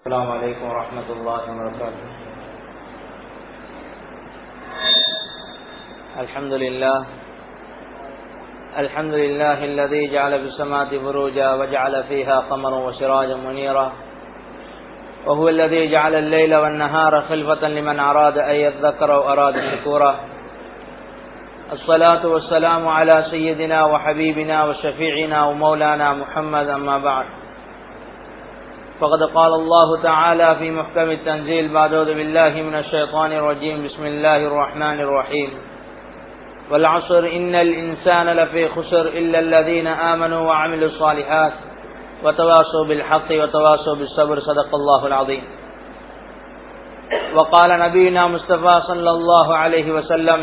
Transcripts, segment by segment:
السلام عليكم ورحمة الله وبركاته الحمد لله الحمد لله الذي جعل في السماء بروجا وجعل فيها قمرا وسراجا منيرا وهو الذي جعل الليل والنهار خلفة لمن أراد أن يذكر أو أراد شكورا الصلاة والسلام على سيدنا وحبيبنا وشفيعنا ومولانا محمد أما بعد فقد قال الله تعالى في محكم التنزيل بعد أعوذ بالله من الشيطان الرجيم بسم الله الرحمن الرحيم والعصر إن الإنسان لفي خسر إلا الذين آمنوا وعملوا الصالحات وتواصوا بالحق وتواصوا بالصبر صدق الله العظيم وقال نبينا مصطفى صلى الله عليه وسلم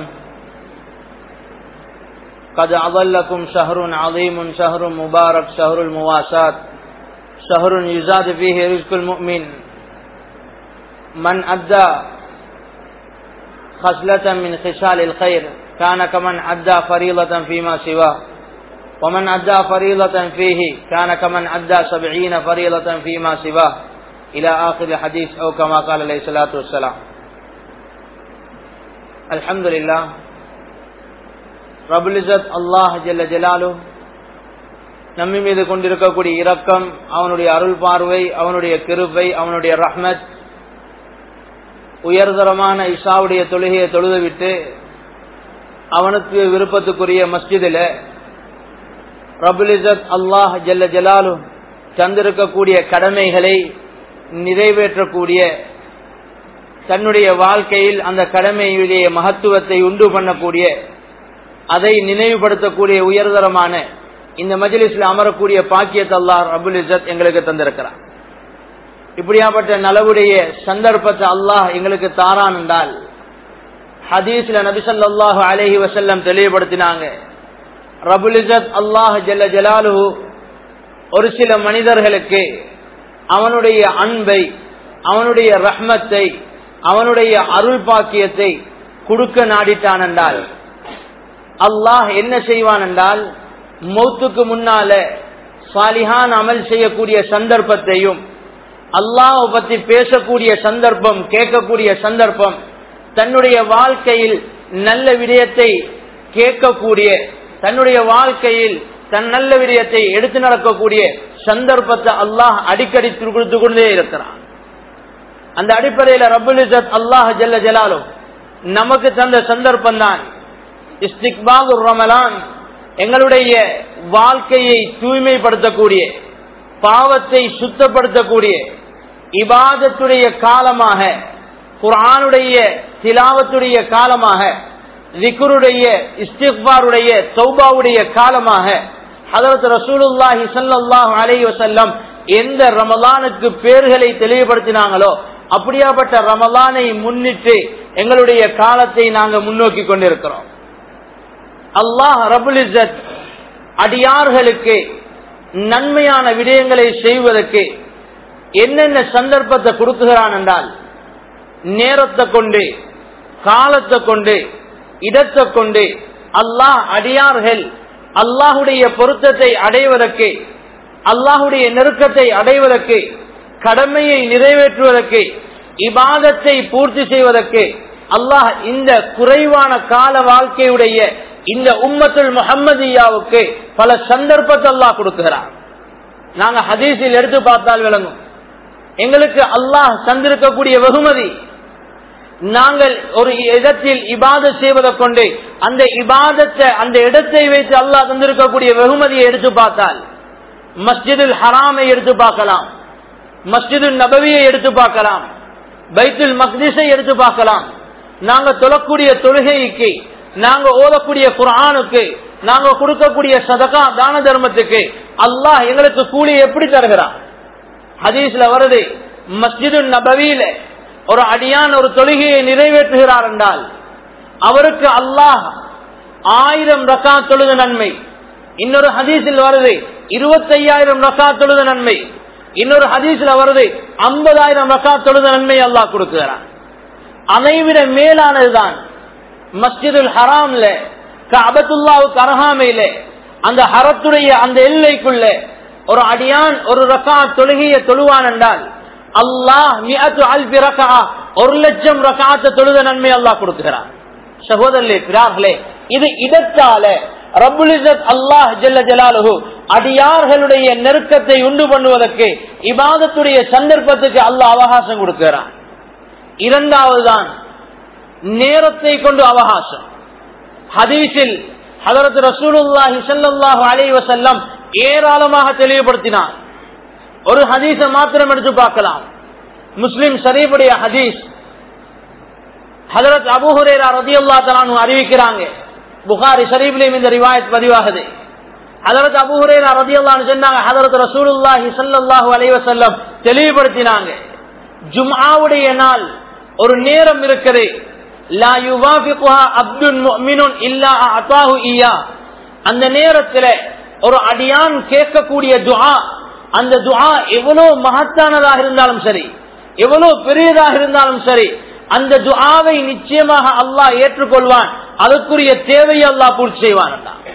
قد أضلكم شهر عظيم شهر مبارك شهر المواساة شهر يزاد فيه رزق المؤمن من أدى خصلة من خصال الخير كان كمن أدى فريضة فيما سواه ومن أدى فريضة فيه كان كمن أدى سبعين فريضة فيما سواه إلى آخر الحديث أو كما قال عليه الصلاة والسلام الحمد لله ரபுல் இசத் அல்லாஹ் ஜல்ல ஜலாலு நம்மி மீது கொண்டிருக்கக்கூடிய இரக்கம் அவனுடைய அருள் பார்வை அவனுடைய கிருபை அவனுடைய ரஹ்மத் உயர்தரமான இஷாவுடைய தொழுகையை தொழுதுவிட்டு அவனுக்கு விருப்பத்துக்குரிய மஸ்ஜிதில் ரபுல் இசத் அல்லாஹ் ஜல்ல ஜலாலு தந்திருக்கக்கூடிய கடமைகளை நிறைவேற்றக்கூடிய தன்னுடைய வாழ்க்கையில் அந்த கடமையுடைய மகத்துவத்தை உண்டு பண்ணக்கூடிய அதை நினைவுபடுத்தக்கூடிய உயர்தரமான இந்த மஜிலிஸ்ல அமரக்கூடிய பாக்கியத்தை அல்லாஹ் அபுல் இசத் எங்களுக்கு தந்திருக்கிறார் இப்படியாப்பட்ட நலவுடைய சந்தர்ப்பத்தை அல்லாஹ் எங்களுக்கு தாரான் என்றால் ஹதீஸ்ல நபிசல்லாஹு அலஹி வசல்லம் தெளிவுபடுத்தினாங்க ரபுல் இசத் அல்லாஹ் ஜல்ல ஜலாலு ஒரு சில மனிதர்களுக்கு அவனுடைய அன்பை அவனுடைய ரஹ்மத்தை அவனுடைய அருள் பாக்கியத்தை கொடுக்க நாடிட்டான் என்றால் அல்லாஹ் என்ன செய்வான் என்றால் மௌத்துக்கு முன்னால சாலிஹான் அமல் செய்யக்கூடிய சந்தர்ப்பத்தையும் அல்லாஹ் பத்தி பேசக்கூடிய சந்தர்ப்பம் கேட்கக்கூடிய சந்தர்ப்பம் தன்னுடைய வாழ்க்கையில் நல்ல விடயத்தை கேட்கக்கூடிய தன்னுடைய வாழ்க்கையில் தன் நல்ல விடயத்தை எடுத்து நடக்கக்கூடிய சந்தர்ப்பத்தை அல்லாஹ் அடிக்கடி கொடுத்து கொண்டே இருக்கிறான் அந்த அடிப்படையில் ரபுல் இசத் அல்லாஹ் ஜல்ல ஜலாலும் நமக்கு தந்த சந்தர்ப்பம் தான் இஸ்திக்பாகு ரமலான் எங்களுடைய வாழ்க்கையை தூய்மைப்படுத்தக்கூடிய பாவத்தை சுத்தப்படுத்தக்கூடிய இபாதத்துடைய காலமாக குரானுடைய திலாவத்துடைய காலமாக விக்குருடைய இஸ்திக்பாருடைய சௌபாவுடைய காலமாக ஹதரத் ரசூலுல்லாஹி சல்லாஹ் அலை வசல்லம் எந்த ரமலானுக்கு பேர்களை தெளிவுபடுத்தினாங்களோ அப்படியாப்பட்ட ரமலானை முன்னிட்டு எங்களுடைய காலத்தை நாங்கள் முன்னோக்கி கொண்டிருக்கிறோம் அல்லாஹ் ரபுல் இசத் அடியார்களுக்கு நன்மையான விடயங்களை செய்வதற்கு என்னென்ன சந்தர்ப்பத்தை கொடுக்குகிறான் என்றால் நேரத்தை கொண்டு காலத்தை கொண்டு இடத்தை கொண்டு அல்லாஹ் அடியார்கள் அல்லாஹுடைய பொருத்தத்தை அடைவதற்கு அல்லாஹுடைய நெருக்கத்தை அடைவதற்கு கடமையை நிறைவேற்றுவதற்கு இபாதத்தை பூர்த்தி செய்வதற்கு அல்லாஹ் இந்த குறைவான கால வாழ்க்கையுடைய இந்த உம்மத்துல் முகம்மதியாவுக்கு பல சந்தர்ப்பத்தை அல்லாஹ் கொடுக்கிறார் நாங்க ஹதீஸில் எடுத்து பார்த்தால் விளங்கும் எங்களுக்கு அல்லாஹ் தந்திருக்கக்கூடிய வெகுமதி நாங்கள் ஒரு இடத்தில் இபாத செய்வதை கொண்டு அந்த இபாதத்தை அந்த இடத்தை வைத்து அல்லாஹ் தந்திருக்கக்கூடிய வெகுமதியை எடுத்து பார்த்தால் மஸ்ஜிதுல் ஹராமை எடுத்து பார்க்கலாம் மஸ்ஜிதுல் நபவியை எடுத்து பார்க்கலாம் பைத்துல் மக்திஸை எடுத்து பார்க்கலாம் நாங்க தொழக்கூடிய தொழுகைக்கு நாங்க ஓதக்கூடிய குரானுக்கு நாங்க கொடுக்கக்கூடிய சதகா தான தர்மத்துக்கு அல்லாஹ் எங்களுக்கு கூலி எப்படி தருகிறான் ஹதீஸ்ல வருது மஸ்ஜிது நபவியில ஒரு அடியான் ஒரு தொழுகையை நிறைவேற்றுகிறார் என்றால் அவருக்கு அல்லாஹ் ஆயிரம் ரக்கா தொழுத நன்மை இன்னொரு ஹதீஸில் வருது இருபத்தையாயிரம் ரக்கா தொழுத நன்மை இன்னொரு ஹதீஸ்ல வருது ஐம்பதாயிரம் ரக்கா தொழுத நன்மை அல்லாஹ் கொடுக்கிறான் அதைவிட மேலானதுதான் மஸ்ஜிதுல் ஹராம்ல கபத்துல்லாவுக்கு அருகாமையில அந்த ஹரத்துடைய அந்த எல்லைக்குள்ள ஒரு அடியான் ஒரு ரக்கா தொழுகையை தொழுவான் என்றால் அல்லாஹ் மிஅத்து அல்பி ரகா ஒரு லட்சம் ரகாத்த தொழுத நன்மை அல்லாஹ் கொடுக்கிறான் சகோதரர்களே பிரார்களே இது இடத்தால ரபுல் இசத் அல்லாஹ் ஜல்ல ஜலாலுஹு அடியார்களுடைய நெருக்கத்தை உண்டு பண்ணுவதற்கு இபாதத்துடைய சந்தர்ப்பத்துக்கு அல்லாஹ் அவகாசம் கொடுக்கிறான் இரண்டாவது தான் நேரத்தை கொண்டு அவகாசம் ஹதீஸில் ஹதரத் ரசூலுல்லாஹி ஸல்லல்லாஹு அலைஹி வஸல்லம் ஏராளமாக தெளிவுபடுத்தினார் ஒரு ஹதீஸை மாத்திரம் எடுத்து பார்க்கலாம் முஸ்லிம் ஷரீஃபுடைய ஹதீஸ் ஹதரத் அபு ஹுரேரா ரதியல்லாஹு தஆலா அறிவிக்கிறாங்க புகாரி ஷரீஃப்லயும் இந்த ரிவாயத் பதிவாகுது ஹதரத் அபு ஹுரேரா ரதியல்லாஹு சொன்னாங்க ஹதரத் ரசூலுல்லாஹி ஸல்லல்லாஹு அலைஹி வஸல்லம் தெளிவுபடுத்தினாங்க ஜும்ஆவுடைய நாள் ஒரு நேரம் இருக்குது லா யுவாஃபிகுஹா அப்துன் முஃமினுன் இல்லா அதாஹு ஈயா அந்த நேரத்துல ஒரு அடியான் கேட்கக்கூடிய துஆ அந்த துஆ எவ்வளவு மகத்தானதாக இருந்தாலும் சரி எவ்வளவு பெரியதாக இருந்தாலும் சரி அந்த துஆவை நிச்சயமாக அல்லாஹ் ஏற்றுக்கொள்வான் அதற்குரிய தேவையை அல்லாஹ் பூர்த்தி செய்வான்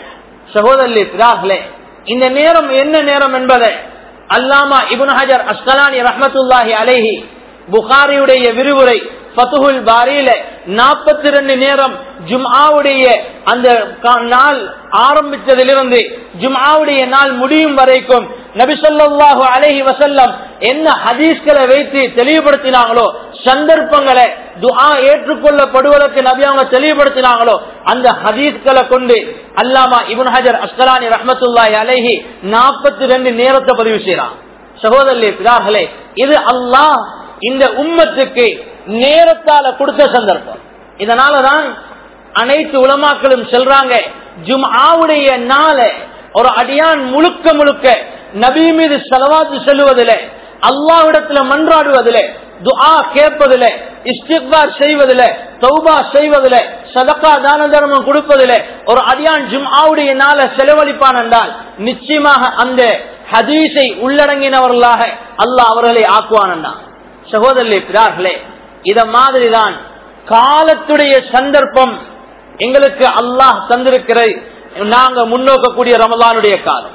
சகோதரி பிரார்களே இந்த நேரம் என்ன நேரம் என்பதை அல்லாமா இபுன் ஹஜர் அஸ்கலானி ரஹமத்துல்லாஹி அலைஹி புகாரியுடைய விரிவுரை பத்துகுல் பாரியில நாற்பத்தி ரெண்டு நேரம் ஜும்ஆவுடைய அந்த நாள் ஆரம்பித்ததிலிருந்து ஜும்ஆவுடைய நாள் முடியும் வரைக்கும் நபிசல்லாஹு அலஹி வசல்லம் என்ன ஹதீஸ்களை வைத்து தெளிவுபடுத்தினாங்களோ சந்தர்ப்பங்களை துஆ ஏற்றுக்கொள்ளப்படுவதற்கு நபி அவங்க தெளிவுபடுத்தினாங்களோ அந்த ஹதீஸ்களை கொண்டு அல்லாமா இபுன் ஹஜர் அஸ்கலானி ரஹமத்துல்லாஹி அலஹி நாற்பத்தி ரெண்டு நேரத்தை பதிவு செய்யறான் சகோதரி பிதார்களே இது அல்லாஹ் இந்த உம்மத்துக்கு நேரத்தால கொடுத்த சந்தர்ப்பம் இதனாலதான் அனைத்து உலமாக்களும் சொல்றாங்க ஜும்ஆவுடைய நாள ஒரு அடியான் முழுக்க முழுக்க நபி மீது செலவாத்து செல்லுவதில் அல்லாவிடத்துல மன்றாடுவதில் துஆ கேட்பதில் இஸ்திக்பார் செய்வதில் தௌபா செய்வதில் சதக்கா தான தர்மம் கொடுப்பதில் ஒரு அடியான் ஜும்ஆவுடைய நாள செலவழிப்பான் என்றால் நிச்சயமாக அந்த ஹதீஸை உள்ளடங்கினவர்களாக அல்லாஹ் அவர்களை ஆக்குவான் சகோதரி பிரார்களே இத மாதிரிதான் காலத்துடைய சந்தர்ப்பம் எங்களுக்கு அல்லாஹ் தந்திருக்கிறது நாங்க முன்னோக்கக்கூடிய ரமலானுடைய காலம்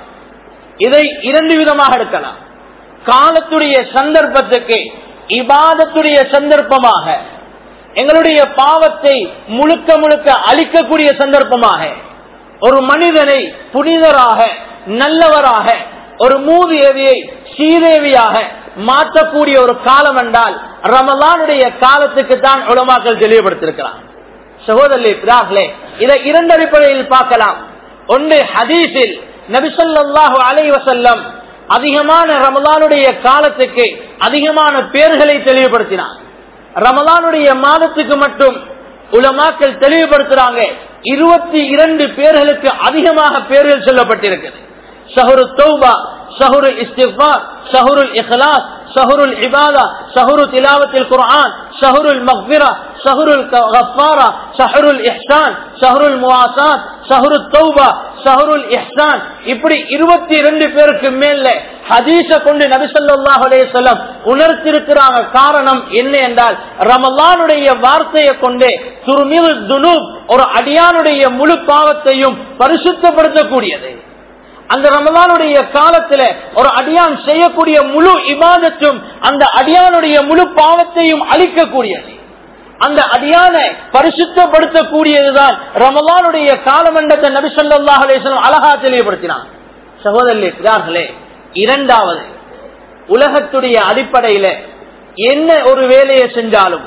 இதை இரண்டு விதமாக எடுக்கலாம் காலத்துடைய சந்தர்ப்பத்துக்கு இபாதத்துடைய சந்தர்ப்பமாக எங்களுடைய பாவத்தை முழுக்க முழுக்க அழிக்கக்கூடிய சந்தர்ப்பமாக ஒரு மனிதனை புனிதராக நல்லவராக ஒரு மூதேவியை ஸ்ரீதேவியாக மாற்றக்கூடிய ஒரு காலம் என்றால் ரமலானுடைய காலத்துக்கு தான் உலமாக்கள் தெளிவுபடுத்திருக்கிறார் சகோதரி பிராக்களே இதை இரண்டு அடிப்படையில் பார்க்கலாம் ஒன்று ஹதீஸில் நபிசல்லாஹு அலை வசல்லம் அதிகமான ரமலானுடைய காலத்துக்கு அதிகமான பேர்களை தெளிவுபடுத்தினார் ரமலானுடைய மாதத்துக்கு மட்டும் உலமாக்கள் தெளிவுபடுத்துறாங்க இருபத்தி இரண்டு பேர்களுக்கு அதிகமாக பேர்கள் சொல்லப்பட்டிருக்கிறது ஷஹரு தௌபா ஷஹரு இஸ்திஃபார் ஷஹருல் இஹ்லாஸ் ஷஹருல் இபாதா ஷஹரு திலாவத்தில் குர்ஆன் ஷஹருல் மக்பிரா ஷஹருல் கஃபாரா ஷஹருல் இஹ்சான் ஷஹருல் முவாசாத் ஷஹரு தௌபா ஷஹருல் இஹ்சான் இப்படி இருபத்தி இரண்டு பேருக்கு மேல ஹதீஸ கொண்டு நபிசல்லாஹ் அலையம் உணர்த்திருக்கிறாங்க காரணம் என்ன என்றால் ரமலானுடைய வார்த்தையை கொண்டு துருமில் துனூப் ஒரு அடியானுடைய முழு பாவத்தையும் பரிசுத்தப்படுத்தக்கூடியது அந்த ரமலானுடைய காலத்துல ஒரு அடியான் செய்யக்கூடிய முழு இபாதத்தும் அந்த அடியானுடைய முழு பாவத்தையும் அழிக்கக்கூடியது அந்த அடியான பரிசுத்தப்படுத்தக்கூடியதுதான் ரமலானுடைய காலமண்டத்தை நபிசல்லாஹ் அலேஸ்வரம் அழகா தெளிவுபடுத்தினான் சகோதரி பிதார்களே இரண்டாவது உலகத்துடைய அடிப்படையில என்ன ஒரு வேலையை செஞ்சாலும்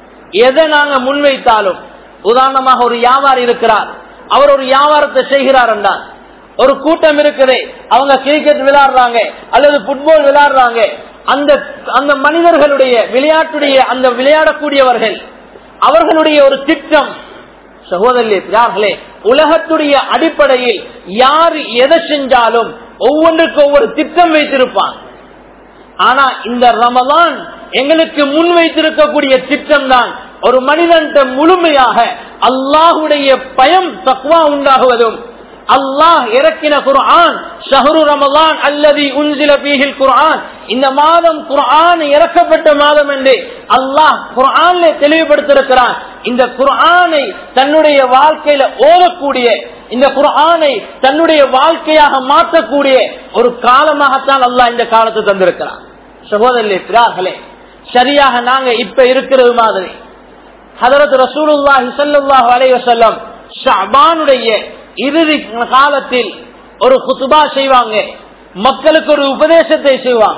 எதை நாங்க முன்வைத்தாலும் உதாரணமாக ஒரு வியாபாரி இருக்கிறார் அவர் ஒரு வியாபாரத்தை செய்கிறார் என்றால் ஒரு கூட்டம் இருக்குது அவங்க கிரிக்கெட் விளையாடுறாங்க அல்லது புட்பால் விளையாடுறாங்க அந்த அந்த மனிதர்களுடைய விளையாட்டுடைய அந்த விளையாடக்கூடியவர்கள் அவர்களுடைய ஒரு திட்டம் சகோதரி பிதார்களே உலகத்துடைய அடிப்படையில் யார் எதை செஞ்சாலும் ஒவ்வொன்றுக்கு ஒவ்வொரு திட்டம் வைத்திருப்பான் ஆனா இந்த ரமலான் எங்களுக்கு முன் வைத்திருக்கக்கூடிய திட்டம் தான் ஒரு மனிதன் முழுமையாக அல்லாஹுடைய பயம் தக்குவா உண்டாகுவதும் அல்லாஹ் இறக்கின குர்ஆன் ஷஹரு ரமலான் அல்லது உன்சில பீஹில் குர்ஆன் இந்த மாதம் குர்ஆன் இறக்கப்பட்ட மாதம் என்று அல்லாஹ் குர்ஆன்ல தெளிவுபடுத்திருக்கிறான் இந்த குர்ஆனை தன்னுடைய வாழ்க்கையில ஓதக்கூடிய இந்த குர்ஆனை தன்னுடைய வாழ்க்கையாக மாற்றக்கூடிய ஒரு காலமாகத்தான் அல்லாஹ் இந்த காலத்தை தந்திருக்கிறான் சகோதரர்களே பிரார்களே சரியாக நாங்க இப்ப இருக்கிறது மாதிரி ஹதரத் ரசூலுல்லாஹி ஸல்லல்லாஹு அலைஹி வஸல்லம் ஷஅபானுடைய இறுதி காலத்தில் ஒரு குத்துபா செய்வாங்க மக்களுக்கு ஒரு உபதேசத்தை செய்வாங்க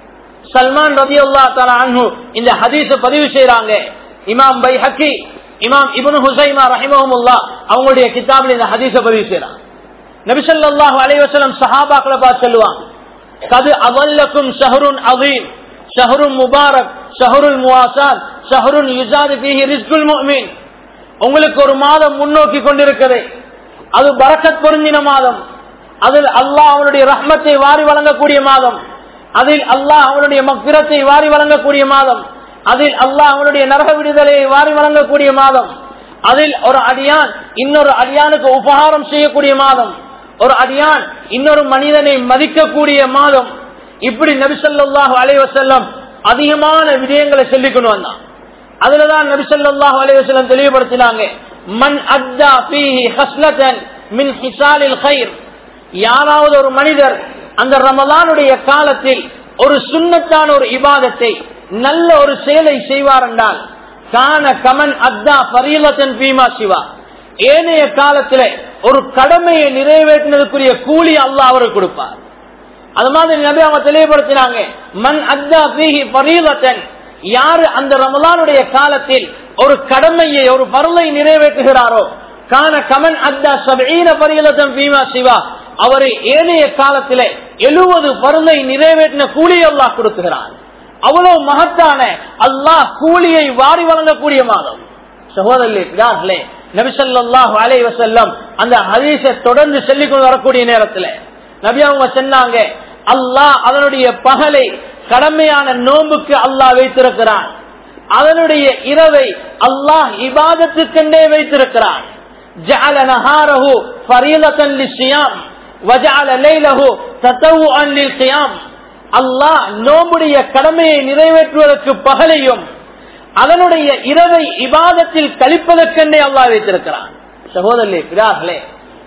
சல்மான் ரதி அல்லா தலா அன்ஹு இந்த ஹதீஸ பதிவு செய்யறாங்க இமாம் பை ஹக்கி இமாம் இபுன் ஹுசைமா ரஹிமஹமுல்லா அவங்களுடைய கிதாபில் இந்த ஹதீஸ பதிவு செய்யறாங்க நபிசல்லாஹு அலைவசலம் சஹாபாக்களை பார்த்து சொல்லுவாங்க கது அவல்லக்கும் ஷஹருன் அவீம் ஷஹருன் முபாரக் ஷஹருல் முவாசான் ஷஹருன் யுசாது பீஹி ரிஸ்குல் முஃமின் உங்களுக்கு ஒரு மாதம் முன்னோக்கி கொண்டிருக்கிறது அது பரக்கத் பொருந்தின மாதம் அதில் அல்லாஹ் அவனுடைய ரஹ்மத்தை வாரி வழங்கக்கூடிய மாதம் அதில் அல்லாஹ் அவனுடைய மக்கிரத்தை வாரி வழங்கக்கூடிய மாதம் அதில் அல்லாஹ் அவனுடைய நரக விடுதலையை வாரி வழங்கக்கூடிய மாதம் அதில் ஒரு அடியான் இன்னொரு அடியானுக்கு உபகாரம் செய்யக்கூடிய மாதம் ஒரு அடியான் இன்னொரு மனிதனை மதிக்கக்கூடிய மாதம் இப்படி நபிசல்லாஹு அலைவசல்லம் அதிகமான விடயங்களை சொல்லிக் கொண்டு வந்தான் அதுலதான் நபிசல்லாஹு அலைவசல்லம் தெளிவுபடுத்தினாங்க மண் அத்தா பீஹி ஹஸ்லதன் மின் ஹிசாலில் ஹைர் யாராவது ஒரு மனிதர் அந்த ரமலானுடைய காலத்தில் ஒரு சுண்ணத்தான ஒரு இபாதத்தை நல்ல ஒரு செயலை செய்வார் என்றால் கான கமன் அத்தா பரீலத்தன் பீமா சிவா ஏனைய காலத்துல ஒரு கடமையை நிறைவேற்றினதுக்குரிய கூலி அல்லாஹ் அவருக்கு கொடுப்பார் அது மாதிரி நபி அவங்க தெளிவுபடுத்தினாங்க மண் அத்தா பீஹி பரீலத்தன் யாரு அந்த ரமலானுடைய காலத்தில் ஒரு கடமையை ஒரு பருளை நிறைவேற்றுகிறாரோ கான கமன் அத்தா சபீன பரீலத்தன் பீமா சிவா அவரை ஏனைய காலத்தில எழுபது பருளை நிறைவேற்றின கூலி அல்லாஹ் கொடுக்குகிறார் அவ்வளவு மகத்தான அல்லாஹ் கூலியை வாரி வழங்கக்கூடிய மாதம் சகோதரர்களே நபிசல்லாஹு அலை வசல்லம் அந்த ஹதீஸை தொடர்ந்து சொல்லிக் கொண்டு வரக்கூடிய நேரத்தில் நபி அவங்க சொன்னாங்க அல்லாஹ் அதனுடைய பகலை கடமையான நோம்புக்கு அல்லாஹ் வைத்திருக்கிறான் அதனுடைய இரவை அல்லாஹ் இபாதத்துக்கென்றே வைத்திருக்கிறான் ஜஅல நஹாரஹு ஃபரீலத்தன் லிஸ்ஸியாம் வஜஅல லைலஹு ததவுஅன் லில்கியாம் அல்லாஹ் நோம்புடைய கடமையை நிறைவேற்றுவதற்கு பகலையும் அதனுடைய இரவை இபாதத்தில் கழிப்பதற்கென்றே அல்லாஹ் வைத்திருக்கிறான் சகோதரர்களே பிரார்களே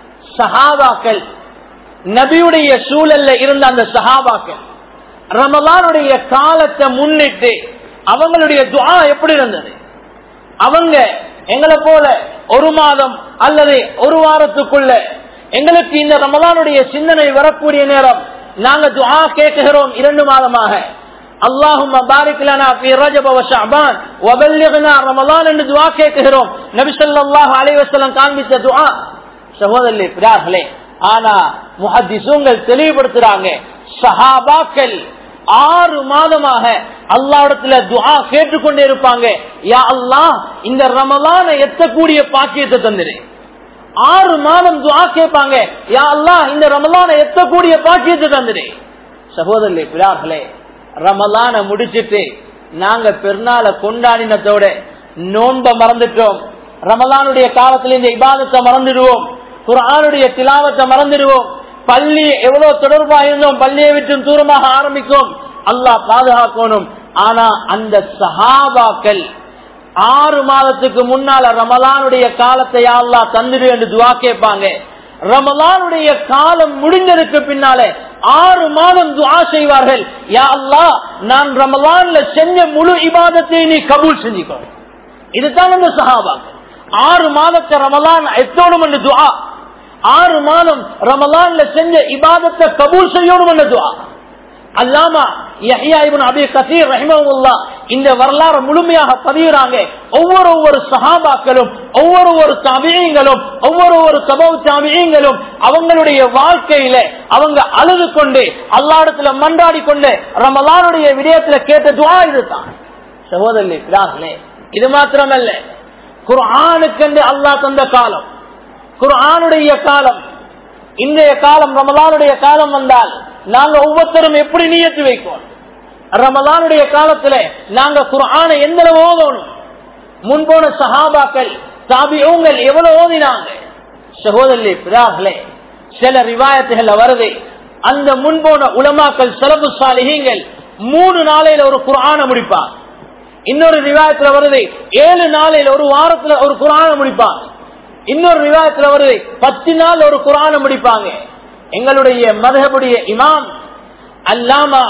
சஹாபாக்கள் நபியுடைய சூழல்ல இருந்த அந்த சஹாபாக்கள் ரமலானுடைய காலத்தை முன்னிட்டு அவங்களுடைய துஆ எப்படி இருந்தது அவங்க எங்களை போல ஒரு மாதம் அல்லது ஒரு வாரத்துக்குள்ள எங்களுக்கு இந்த ரமலானுடைய சிந்தனை வரக்கூடிய நேரம் நாங்க துஆ கேட்கிறோம் இரண்டு மாதமாக அல்லாஹும் பாரிக் லனா ஃபீ ரஜப வ ஷஅபான் வ பல்லிக்னா ரமலான் என்று துஆ கேட்கிறோம் நபி ஸல்லல்லாஹு அலைஹி வஸல்லம் காண்பித்த துஆ சகோதரர்களே பிரார்களே ஆனா முஹத்திஸுங்கள் தெளிவுபடுத்துறாங்க சஹாபாக்கள் ஆறு மாதமாக அல்லாஹ்விடத்துல துஆ கேட்டுக்கொண்டே இருப்பாங்க யா அல்லாஹ் இந்த ரமலானை எத்தக்கூடிய பாக்கியத்தை தந்திரு ஆறு மாதம் துஆ கேட்பாங்க யா அல்லாஹ் இந்த ரமலானை எத்தக்கூடிய பாக்கியத்தை தந்திரு சகோதரர்களே பிரார்களே ரமலான முடிச்சிட்டு நாங்க பெருநாளை கொண்டாடினத்தோட நோன்ப மறந்துட்டோம் ரமலானுடைய காலத்துல இந்த இபாதத்தை மறந்துடுவோம் குரானுடைய திலாவத்தை மறந்துடுவோம் பள்ளி எவ்வளவு தொடர்பா இருந்தோம் பள்ளியை விட்டு தூரமாக ஆரம்பிக்கும் அல்லாஹ் பாதுகாக்கணும் ஆனா அந்த சஹாபாக்கள் ஆறு மாதத்துக்கு முன்னால ரமலானுடைய காலத்தை அல்லா தந்துடு என்று துவா கேட்பாங்க ரமலானுடைய காலம் முடிஞ்சதுக்கு பின்னாலே ஆறு மாதம் துவா செய்வார்கள் யா அல்லா நான் ரமலான்ல செஞ்ச முழு இபாதத்தை நீ கபூல் செஞ்சுக்கோ இதுதான் அந்த சஹாபாக்கள் ஆறு மாதத்தை ரமலான் எத்தோடும் என்று துவா ஆறு மாதம் ரமலான்ல செஞ்ச இபாதத்தை கபூல் செய்யணும் என்ற துவா அல்லாமா யஹ்யா இப்னு அபி கசீர் ரஹிமஹுல்லா இந்த வரலாறு முழுமையாக பதிவுறாங்க ஒவ்வொரு ஒவ்வொரு சஹாபாக்களும் ஒவ்வொரு ஒரு தபியங்களும் ஒவ்வொரு ஒரு சபவ தபியங்களும் அவங்களுடைய வாழ்க்கையில அவங்க அழுது கொண்டு அல்லாடத்துல மன்றாடி கொண்டு ரமலானுடைய விடயத்துல கேட்ட துவா இதுதான் சகோதரர்களே பிரார்களே இது மாத்திரமல்ல குர்ஆனுக்கென்று அல்லாஹ் தந்த காலம் குர்ஆனுடைய காலம் இன்றைய காலம் ரமலானுடைய காலம் வந்தால் நாங்க ஒவ்வொருத்தரும் எப்படி நீயத்து வைப்போம் ரமலானுடைய காலத்துல நாங்க குர்ஆனை எந்த அளவு ஓதணும் முன்போன சஹாபாக்கள் தாபியங்கள் எவ்வளவு ஓதினாங்க சகோதரே பிரார்களே சில ரிவாயத்துகள் வருது அந்த முன்போன உலமாக்கள் சிறப்பு சாலிகள் மூணு நாளையில ஒரு குர்ஆனை முடிப்பார் இன்னொரு ரிவாயத்துல வருது ஏழு நாளையில ஒரு வாரத்துல ஒரு குரான முடிப்பாங்க இன்னொரு ரிவாயத்துல வருது பத்து நாள் ஒரு குரான முடிப்பாங்க எங்களுடைய மதகுடைய இமாம் அல்லாமா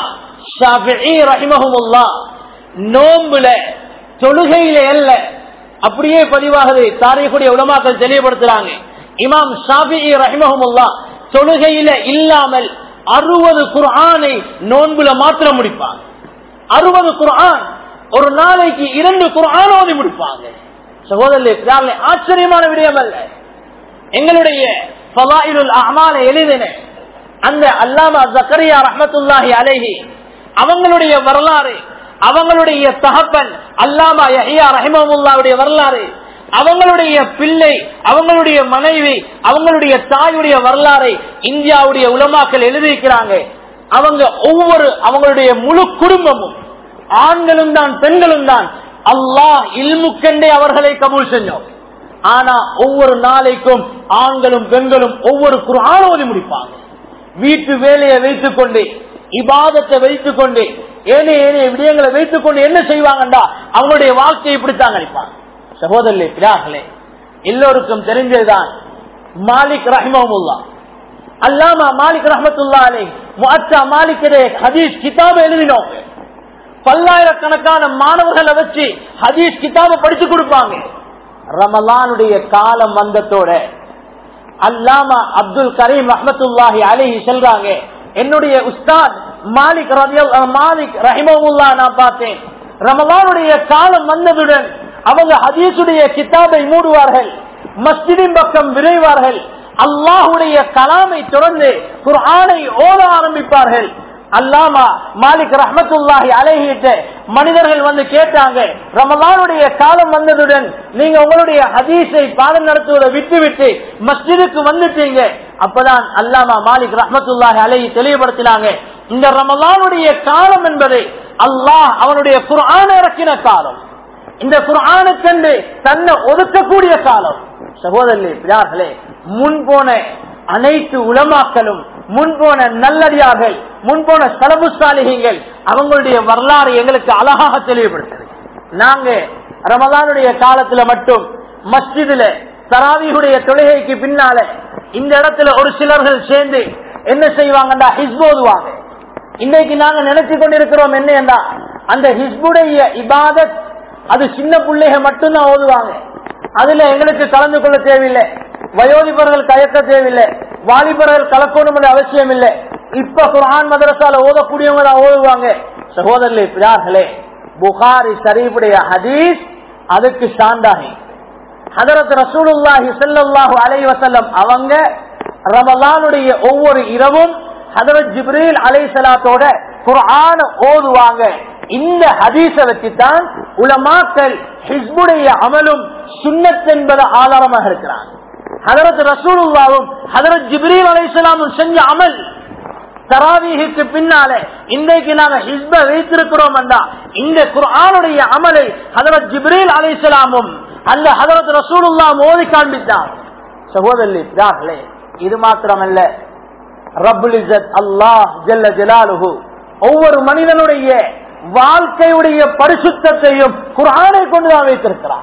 ஷாஃபிஈ ரஹிமஹுமுல்லா நோம்புல தொழுகையில அல்ல அப்படியே பதிவாகுது தாரியக்கூடிய உலமாக்கள் தெளிவுபடுத்துறாங்க இமாம் ஷாஃபிஈ ரஹிமஹுமுல்லா தொழுகையில இல்லாமல் அறுபது குர்ஆனை நோன்புல மாத்திரம் முடிப்பாங்க அறுபது குர்ஆன் ஒரு நாளைக்கு இரண்டு குர்ஆன் ஓதி முடிப்பாங்க சகோதரர்களே ஆச்சரியமான விடயம் அல்ல எங்களுடைய ஃபலாயிலுல் அமாலை எழுதின அந்த அல்லாமா ஜக்கரியா ரஹமத்துல்லாஹி அலைஹி அவங்களுடைய வரலாறு அவங்களுடைய தகப்பன் அல்லாமா யஹியா ரஹிமமுல்லாவுடைய வரலாறு அவங்களுடைய பிள்ளை அவங்களுடைய மனைவி அவங்களுடைய தாயுடைய வரலாறை இந்தியாவுடைய உலமாக்கள் எழுதியிருக்கிறாங்க அவங்க ஒவ்வொரு அவங்களுடைய முழு குடும்பமும் ஆண்களும் தான் பெண்களும் தான் அல்லாஹ் இல்முக்கண்டே அவர்களை கபூல் செஞ்சோம் ஆனா ஒவ்வொரு நாளைக்கும் ஆண்களும் பெண்களும் ஒவ்வொரு குரான் ஓதி முடிப்பாங்க வீட்டு வேலையை வைத்துக் கொண்டு இபாதத்தை வைத்துக் கொண்டு ஏனைய ஏனைய விடயங்களை வைத்துக் கொண்டு என்ன செய்வாங்கண்டா அவங்களுடைய வாழ்க்கையை இப்படித்தான் கழிப்பாங்க சகோதரர்களே பிரார்களே எல்லோருக்கும் தெரிஞ்சதுதான் மாலிக் ரஹ்மமுல்லா அல்லாமா மாலிக் ரஹமத்துல்லா அலை முஅத்தா மாலிக்கரே ஹதீஸ் கிதாப் எழுதினோம் பல்லாயிரக்கணக்கான மாணவர்களை வச்சு ஹதீஸ் கிதாப படிச்சு கொடுப்பாங்க ரமலானுடைய காலம் வந்ததோட அல்லாமா அப்துல் கரீம் ரஹமத்துல்லாஹி அலைஹி சொல்றாங்க என்னுடைய உஸ்தாத் மாலிக் ரபியல் மாலிக் ரஹிமவுல்லா நான் பார்த்தேன் ரமலானுடைய காலம் வந்ததுடன் அவங்க ஹதீசுடைய கிதாபை மூடுவார்கள் மஸ்ஜிதின் பக்கம் விரைவார்கள் அல்லாஹுடைய கலாமை தொடர்ந்து குர்ஆனை ஓத ஆரம்பிப்பார்கள் அல்லாமா மாலிக் ரஹமத்துல்லாஹி அலைகிட்ட மனிதர்கள் வந்து கேட்டாங்க ரமலானுடைய காலம் வந்ததுடன் நீங்க உங்களுடைய ஹதீஸை பாடம் நடத்துவதை விட்டு விட்டு மஸ்ஜிதுக்கு வந்துட்டீங்க அப்பதான் அல்லாமா மாலிக் ரஹமத்துல்லாஹி அலைஹி தெளிவுபடுத்தினாங்க இந்த ரமலானுடைய காலம் என்பது அல்லாஹ் அவனுடைய குர்ஆன் இறக்கின காலம் இந்த குர்ஆனுக்கென்று தன்னை ஒதுக்கக்கூடிய காலம் சகோதரர்களே பிதார்களே முன்போன அனைத்து உலமாக்களும் முன்போன நல்லடியார்கள் முன்போன சலபுசாலிகள் அவங்களுடைய வரலாறு எங்களுக்கு அழகாக தெளிவுபடுத்தது நாங்க ரமலானுடைய காலத்துல மட்டும் மஸ்ஜிதுல தராவியுடைய தொழுகைக்கு பின்னால இந்த இடத்துல ஒரு சிலர்கள் சேர்ந்து என்ன செய்வாங்கடா ஹிஸ்போதுவாங்க இன்னைக்கு நாங்க நினைச்சு கொண்டிருக்கிறோம் என்னன்னா அந்த ஹிஸ்புடைய இபாதத் அது சின்ன பிள்ளைக மட்டும்தான் ஓதுவாங்க அதுல எங்களுக்கு கலந்து கொள்ள தேவையில்லை வயோதிபர்கள் கயக்க தேவையில்லை வாலிபர்கள் கலக்கணும் அவசியம் இல்லை இப்ப குரான் மதரசால ஓதக்கூடியவங்க தான் ஓதுவாங்க சகோதரர்களே பிரார்களே புகாரி ஷரீஃபுடைய ஹதீஸ் அதுக்கு சாந்தாகி ஹதரத் ரசூலுல்லாஹி ஸல்லல்லாஹு அலைஹி வஸல்லம் அவங்க ரமலானுடைய ஒவ்வொரு இரவும் ஹதரத் ஜிப்ரீல் அலைஹிஸ்ஸலாத்தோட குர்ஆன ஓதுவாங்க இந்த ஹதீஸ வச்சுதான் உலமாக்கள் ஹிஸ்புடைய அமலும் சுன்னத் என்பது ஆதாரமாக இருக்கிறாங்க ஹதரத் ரசூலுல்லாவும் ஹதரத் ஜிப்ரீல் அலைஹிஸ்ஸலாமும் செஞ்ச அமல் தராவீகுக்கு பின்னால இன்றைக்கு நாங்க ஹிஸ்ப வைத்திருக்கிறோம் என்றா இந்த குர்ஆனுடைய அமலை ஹதரத் ஜிப்ரீல் அலைஹிஸ்ஸலாமும் அல்ல ஹதரத் ரசூலுல்லா மோதி காண்பித்தார் சகோதரி பிதார்களே இது மாத்திரமல்ல ரபுல் இசத் அல்லாஹ் ஜல்ல ஜலாலுஹு ஒவ்வொரு மனிதனுடைய வாழ்க்கையுடைய பரிசுத்தையும் குரானை கொண்டுதான் வைத்திருக்கிறார்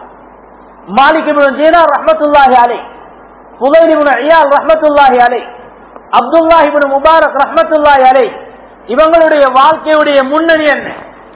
மாலிக் ஜீனார் ரஹமத்துல்லாஹி அலை புதைலிபுன் ஐயால் ரஹமத்துல்லாஹி அலை அப்துல்லாஹிபின் முபாரக் ரஹமத்துல்லாஹி அலை இவங்களுடைய வாழ்க்கையுடைய முன்னணி என்ன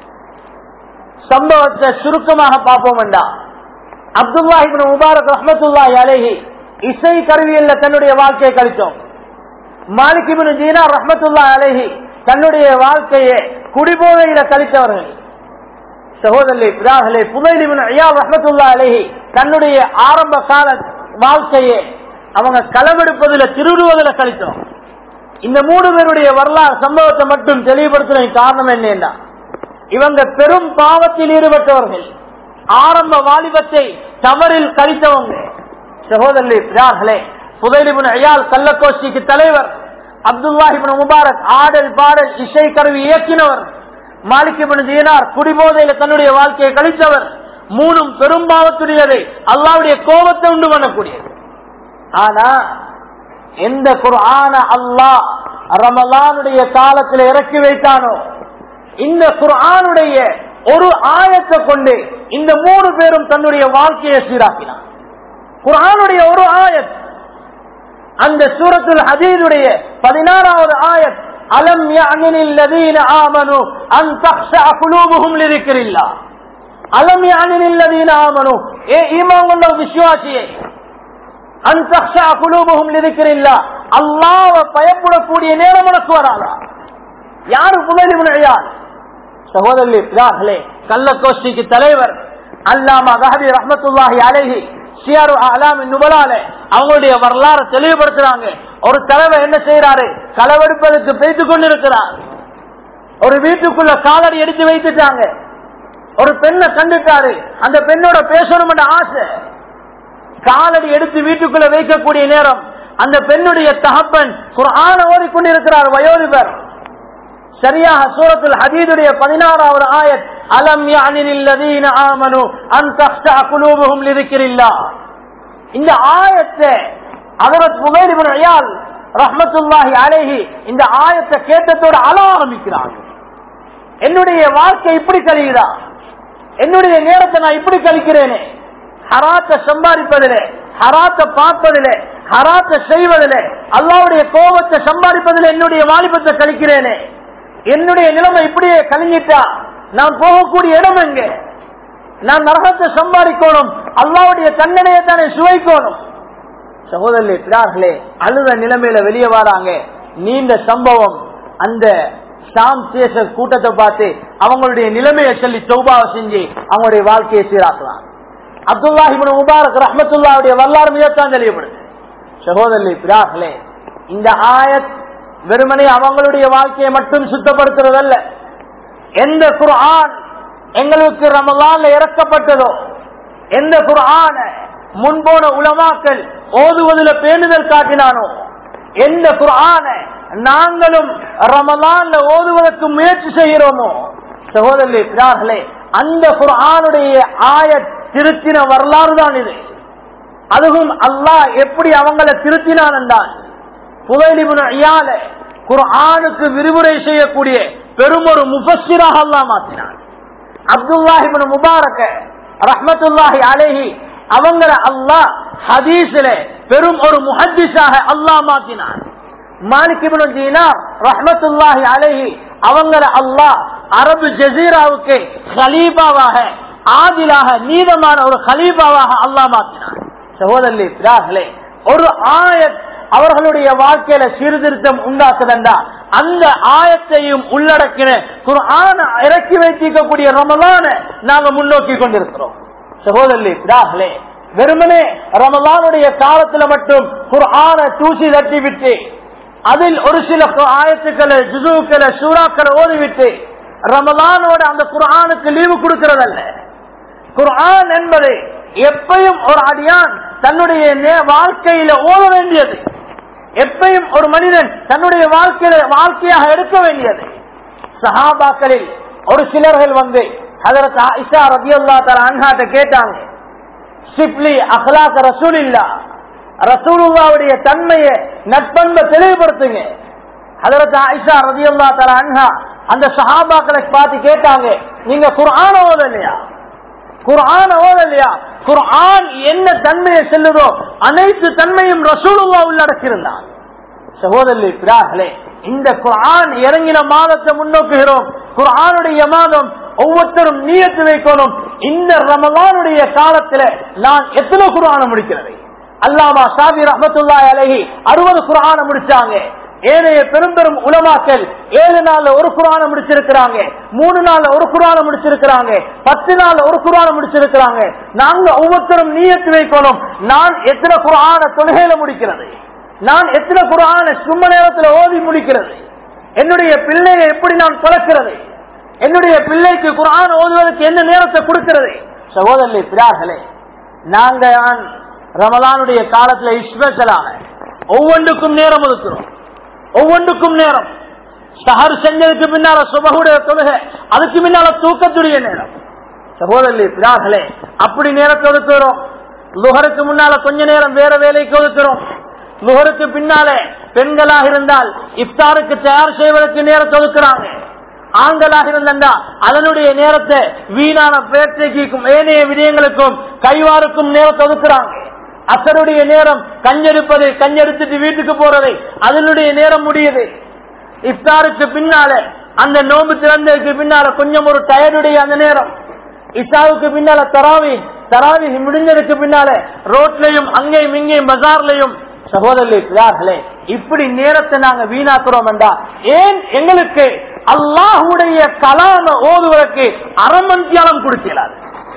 சம்பவத்தை சுருக்கமாக பார்ப்போம் வேண்டா அப்துல்லாஹிபின் முபாரக் ரஹமத்துல்லாஹி அலைஹி இசை கருவியல்ல தன்னுடைய வாழ்க்கையை கழித்தோம் மாலிகிபின் ஜீனா ரஹமத்துல்லா அலைஹி தன்னுடைய வாழ்க்கையை குடிபோதையில கழித்தவர்கள் சகோதரி பிதார்களே புதைலிபின் ஐயா ரஹமத்துல்லா அலைஹி தன்னுடைய ஆரம்ப கால வாழ்க்கையை அவங்க களவெடுப்பதில் திருடுவதில் கழித்தோம் இந்த மூணு பேருடைய வரலாறு சம்பவத்தை மட்டும் தெளிவுபடுத்துற காரணம் என்னன்னா இவங்க பெரும் பாவத்தில் ஈடுபட்டவர்கள் ஆரம்ப வாலிபத்தை தவறில் கழித்தவங்க சகோதரி பிதார்களே புதைலிபின் ஐயால் கள்ளக்கோஷ்டிக்கு தலைவர் அப்துல்லாஹிபின் முபாரக் ஆடல் பாடல் இசை கருவி இயக்கினவர் மாலிகிபின் தீனார் குடிபோதையில தன்னுடைய வாழ்க்கையை கழித்தவர் மூணும் பெரும்பாவத்துடையதை அல்லாவுடைய கோபத்தை உண்டு பண்ணக்கூடியது ஆனா எந்த குர்ஆன அல்லாஹ் ரமலானுடைய காலத்தில் இறக்கி வைத்தானோ இந்த குர்ஆனுடைய ஒரு ஆயத்தை கொண்டு இந்த மூணு பேரும் தன்னுடைய வாழ்க்கையை சீராக்கினார் குர்ஆனுடைய ஒரு ஆயத் அந்த சூரத்துல் ஹதீதுடைய பதினாறாவது ஆயத் அலம் யானினில் லதீன ஆமனு அன் தக்ஷா குலூபுஹும் லிதிக்ரில்லா அலம் யானினில் லதீன ஆமனு ஏ ஈமான் கொண்ட விசுவாசியே அன் தக்ஷா குலூபுஹும் லிதிக்ரில்லா அல்லாஹ்வை பயப்படக்கூடிய நேரம் உனக்கு வராதா யாரு புகழி முனையார் சகோதரி பிதார்களே கள்ளக்கோஷ்டிக்கு தலைவர் அல்லாமா கஹபி ரஹமத்துல்லாஹி அலைஹி சியாரு அலாம் நுபலால அவங்களுடைய வரலாறு தெளிவுபடுத்துறாங்க ஒரு தலைவர் என்ன செய்யறாரு களவெடுப்பதற்கு பேய்த்து கொண்டிருக்கிறார் ஒரு வீட்டுக்குள்ள காலடி எடுத்து வைத்துட்டாங்க ஒரு பெண்ணை கண்டுட்டாரு அந்த பெண்ணோட பேசணும் ஆசை காலடி எடுத்து வீட்டுக்குள்ள வைக்கக்கூடிய நேரம் அந்த பெண்ணுடைய தகப்பன் குரான ஓடிக்கொண்டிருக்கிறார் வயோதிபர் சரியாக சூரத்தில் ஹதீதுடைய பதினாறாவது ஆயத் அலம் யானில்லதீன ஆமனு அன் தக்ஷா குலூபுஹும் லிதிக்ரில்லா இந்த ஆயத்தை ஹஜரத் முகைர் இப்னு இயால் ரஹ்மத்துல்லாஹி அலைஹி இந்த ஆயத்தை கேட்டதோட அழ ஆரம்பிக்கிறாங்க என்னுடைய வாழ்க்கை இப்படி கழியுதா என்னுடைய நேரத்தை நான் இப்படி கழிக்கிறேனே ஹராத்தை சம்பாதிப்பதிலே ஹராத்தை பார்ப்பதிலே ஹராத்தை செய்வதிலே அல்லாவுடைய கோபத்தை சம்பாதிப்பதில் என்னுடைய வாலிபத்தை கழிக்கிறேனே என்னுடைய நிலைமை இப்படியே கழிஞ்சிட்டா நான் போகக்கூடிய இடம் எங்க நான் நரகத்தை சம்பாதிக்கணும் அல்லாவுடைய தண்டனையை தானே சுவைக்கணும் சகோதரர்களே பிறார்களே அழுத நிலைமையில வெளியே வராங்க நீண்ட சம்பவம் அந்த ஷாம் தேச கூட்டத்தை பார்த்து அவங்களுடைய நிலைமையை சொல்லி சௌபாவை செஞ்சு அவங்களுடைய வாழ்க்கையை சீராக்கலாம் அப்துல்லாஹிபின் முபாரக் ரஹமத்துல்லாவுடைய வரலாறு மிகத்தான் தெளிவுபடுது சகோதரர்களே பிறார்களே இந்த ஆயத் வெறுமனே அவங்களுடைய வாழ்க்கையை மட்டும் சுத்தப்படுத்துறதல்ல எந்த குர்ஆன் எங்களுக்கு ரமலான்ல இறக்கப்பட்டதோ எந்த குர்ஆன முன்போன உலமாக்கள் ஓதுவதில் பேணுதல் காட்டினானோ எந்த குர்ஆன நாங்களும் ரமலான்ல ஓதுவதற்கு முயற்சி செய்கிறோமோ சகோதரர்களே பிறார்களே அந்த குர்ஆனுடைய ஆய திருத்தின வரலாறு தான் இது அதுவும் அல்லாஹ் எப்படி அவங்கள திருத்தினான் என்றான் புதையிலிபுன குர்ஆனுக்கு விரிவுரை செய்யக்கூடிய பெரும் ஒரு முபஸ்ஸிராக அல்லாஹ் மாற்றினான் அப்துல்லாஹிபின் முபாரக்க ரஹ்மத்துல்லாஹி அலேஹி அவங்கள அல்லாஹ் ஹதீஸ்ல பெரும் ஒரு முஹத்திஸாக அல்லாஹ் மாற்றினான் மாலிகிபின் தீனா ரஹ்மத்துல்லாஹி அலேஹி அவங்கள அல்லாஹ் அரபு ஜசீராவுக்கு ஹலீபாவாக ஆதிலாக நீதமான ஒரு ஹலீபாவாக அல்லாஹ் மாற்றினான் சகோதரி பிரார்களே ஒரு ஆயத் அவர்களுடைய வாழ்க்கையில சீர்திருத்தம் உண்டாக்குதண்டா அந்த ஆயத்தையும் உள்ளடக்கின குர்ஆன இறக்கி வைத்திருக்கக்கூடிய ரமலான நாங்க முன்னோக்கி கொண்டிருக்கிறோம் சகோதரி பிரார்களே வெறுமனே ரமலானுடைய காலத்துல மட்டும் குர்ஆன தூசி தட்டி விட்டு அதில் ஒரு சில ஆயத்துக்களை ஜுசுக்களை சூறாக்களை ஓதிவிட்டு ரமலானோட அந்த குர்ஆனுக்கு லீவு கொடுக்கிறதல்ல குர்ஆன் என்பது எப்பையும் ஒரு அடியான் தன்னுடைய வாழ்க்கையில ஓத வேண்டியது எப்பையும் ஒரு மனிதன் தன்னுடைய வாழ்க்கையில வாழ்க்கையாக எடுக்க வேண்டியது சஹாபாக்களில் ஒரு சிலர்கள் வந்து அதற்கு ஐஷா ரபி அல்லா தலா அன்ஹாட்ட கேட்டாங்க சிப்லி அஹ்லாக் ரசூல் இல்லா ரசூலுல்லாவுடைய தன்மையை நட்பண்பை தெளிவுபடுத்துங்க அதற்கு ஐஷா ரபி அல்லா தலா அன்ஹா அந்த சஹாபாக்களை பார்த்து கேட்டாங்க நீங்க குர்ஆன ஓதலையா குர்ஆன் ஓதலையா குர்ஆன் என்ன தன்மையை செல்லுதோ அனைத்து தன்மையும் ரசூலுல்லா உள்ளடக்கியிருந்தான் சகோதரி பிரார்களே இந்த குர்ஆன் இறங்கின மாதத்தை முன்னோக்குகிறோம் குர்ஆனுடைய மாதம் ஒவ்வொருத்தரும் நீயத்து வைக்கணும் இந்த ரமலானுடைய காலத்துல நான் எத்தனை குர்ஆன முடிக்கிறது அல்லாமா சாபி ரஹமத்துல்லா அலஹி அறுபது குர்ஆன முடிச்சாங்க ஏனைய பெரும் பெரும் உலமாக்கள் ஏழு நாள்ல ஒரு குரான முடிச்சிருக்கிறாங்க மூணு நாள்ல ஒரு குரான முடிச்சிருக்கிறாங்க பத்து நாள்ல ஒரு குரான முடிச்சிருக்கிறாங்க நாங்க ஒவ்வொருத்தரும் நீயத்து வைக்கணும் நான் எத்தனை குரான தொழுகையில முடிக்கிறது நான் எத்தனை குரான சும்ம நேரத்துல ஓதி முடிக்கிறது என்னுடைய பிள்ளையை எப்படி நான் பழக்கிறது என்னுடைய பிள்ளைக்கு குரான் ஓதுவதற்கு என்ன நேரத்தை கொடுக்கிறது சகோதரி பிரார்களே நாங்க ரமலானுடைய காலத்துல ஸ்பெஷலாக ஒவ்வொன்றுக்கும் நேரம் ஒதுக்கிறோம் ஒவ்வொன்றுக்கும் நேரம் சஹர் செஞ்சதுக்கு பின்னால சுபகுடைய தொழுகை அதுக்கு பின்னால தூக்கத்துடைய நேரம் சகோதரி பிரார்களே அப்படி நேரத்தை ஒதுக்குறோம் லுகருக்கு முன்னால கொஞ்ச நேரம் வேற வேலைக்கு ஒதுக்குறோம் லுகருக்கு பின்னாலே பெண்களாக இருந்தால் இஃப்தாருக்கு தயார் செய்வதற்கு நேரத்தை ஒதுக்குறாங்க ஆண்களாக இருந்தா அதனுடைய நேரத்தை வீணான பேட்டைக்கும் ஏனைய விடயங்களுக்கும் கைவாருக்கும் நேரத்தை ஒதுக்குறாங்க அசருடைய நேரம் கஞ்செடுப்பது கஞ்செடுத்துட்டு வீட்டுக்கு போறது அதனுடைய நேரம் முடியுது இஃப்தாருக்கு பின்னால அந்த நோம்பு திறந்ததுக்கு பின்னால கொஞ்சம் ஒரு டயர்டுடைய அந்த நேரம் இஷாவுக்கு பின்னால தராவி தராவி முடிஞ்சதுக்கு பின்னால ரோட்லயும் அங்கேயும் இங்கேயும் பஜார்லயும் சகோதரர்களே இப்படி நேரத்தை நாங்க வீணாக்குறோம் என்றா ஏன் எங்களுக்கு அல்லாஹுடைய கலாம ஓதுவதற்கு அரமந்தியாலம் கொடுக்கிறார்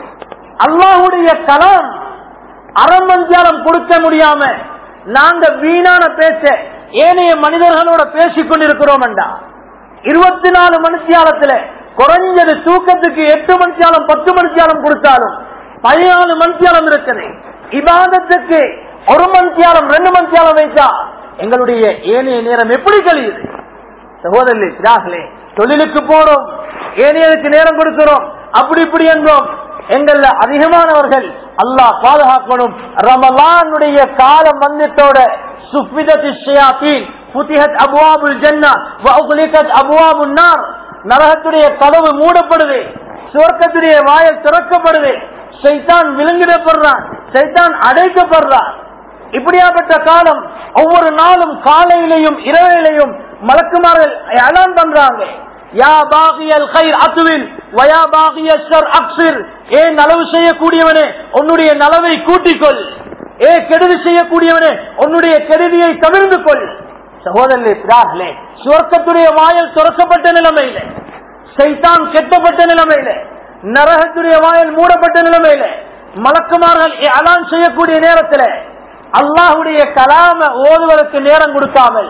அல்லாஹுடைய கலாம் அரமந்தியாலம் கொடுக்க முடியாம நாங்க வீணான பேச்ச ஏனைய மனிதர்களோட பேசிக் கொண்டிருக்கிறோம் என்றா இருபத்தி நாலு மணித்தியாலத்துல குறைஞ்சது தூக்கத்துக்கு எட்டு மணித்தியாலம் பத்து மணித்தியாலம் கொடுத்தாலும் பதினாலு மணித்தியாலம் இருக்குது இபாதத்துக்கு ஒரு மணித்தியாலம் ரெண்டு மணித்தியாலம் வைத்தா எங்களுடைய ஏனைய நேரம் எப்படி கழியுது சகோதரி சிராகலே தொழிலுக்கு போறோம் ஏனையதுக்கு நேரம் கொடுக்கிறோம் அப்படி இப்படி என்றோம் எங்கள்ல அதிகமானவர்கள் அல்லாஹ் பாதுகாக்கணும் ரமலானுடைய காலம் வந்தத்தோட சுஃபிதத் ஷயாத்தீன் புத்திஹத் அபுவாபுல் ஜன்னா வஉக்லிகத் அபுவாபுன் நார் நரகத்துடைய கதவு மூடப்படுது சுவர்க்கத்துடைய வாயல் திறக்கப்படுது சைத்தான் விலங்கிடப்படுறான் சைத்தான் அடைக்கப்படுறான் இப்படியாப்பட்ட காலம் ஒவ்வொரு நாளும் காலையிலையும் இரவிலையும் மலக்குமார்கள் அலான் பண்றாங்க யா பாகியல் கைர் அத்துவில் வயா பாகிய ஷர் அக்சிர் ஏ நலவு செய்யக்கூடியவனே உன்னுடைய நலவை கூட்டிக்கொள் ஏ கெடுதி செய்யக்கூடியவனே உன்னுடைய கெடுதியை தவிர்ந்து கொள் சகோதரர்களே பிரார்களே சுவர்க்கத்துடைய வாயல் துறக்கப்பட்ட நிலைமையில சைத்தான் கெட்டப்பட்ட நிலைமையில நரகத்துடைய வாயல் மூடப்பட்ட நிலைமையில மலக்குமார்கள் அலான் செய்யக்கூடிய நேரத்தில் அல்லாஹுடைய கலாம ஓதுவதற்கு நேரம் கொடுக்காமல்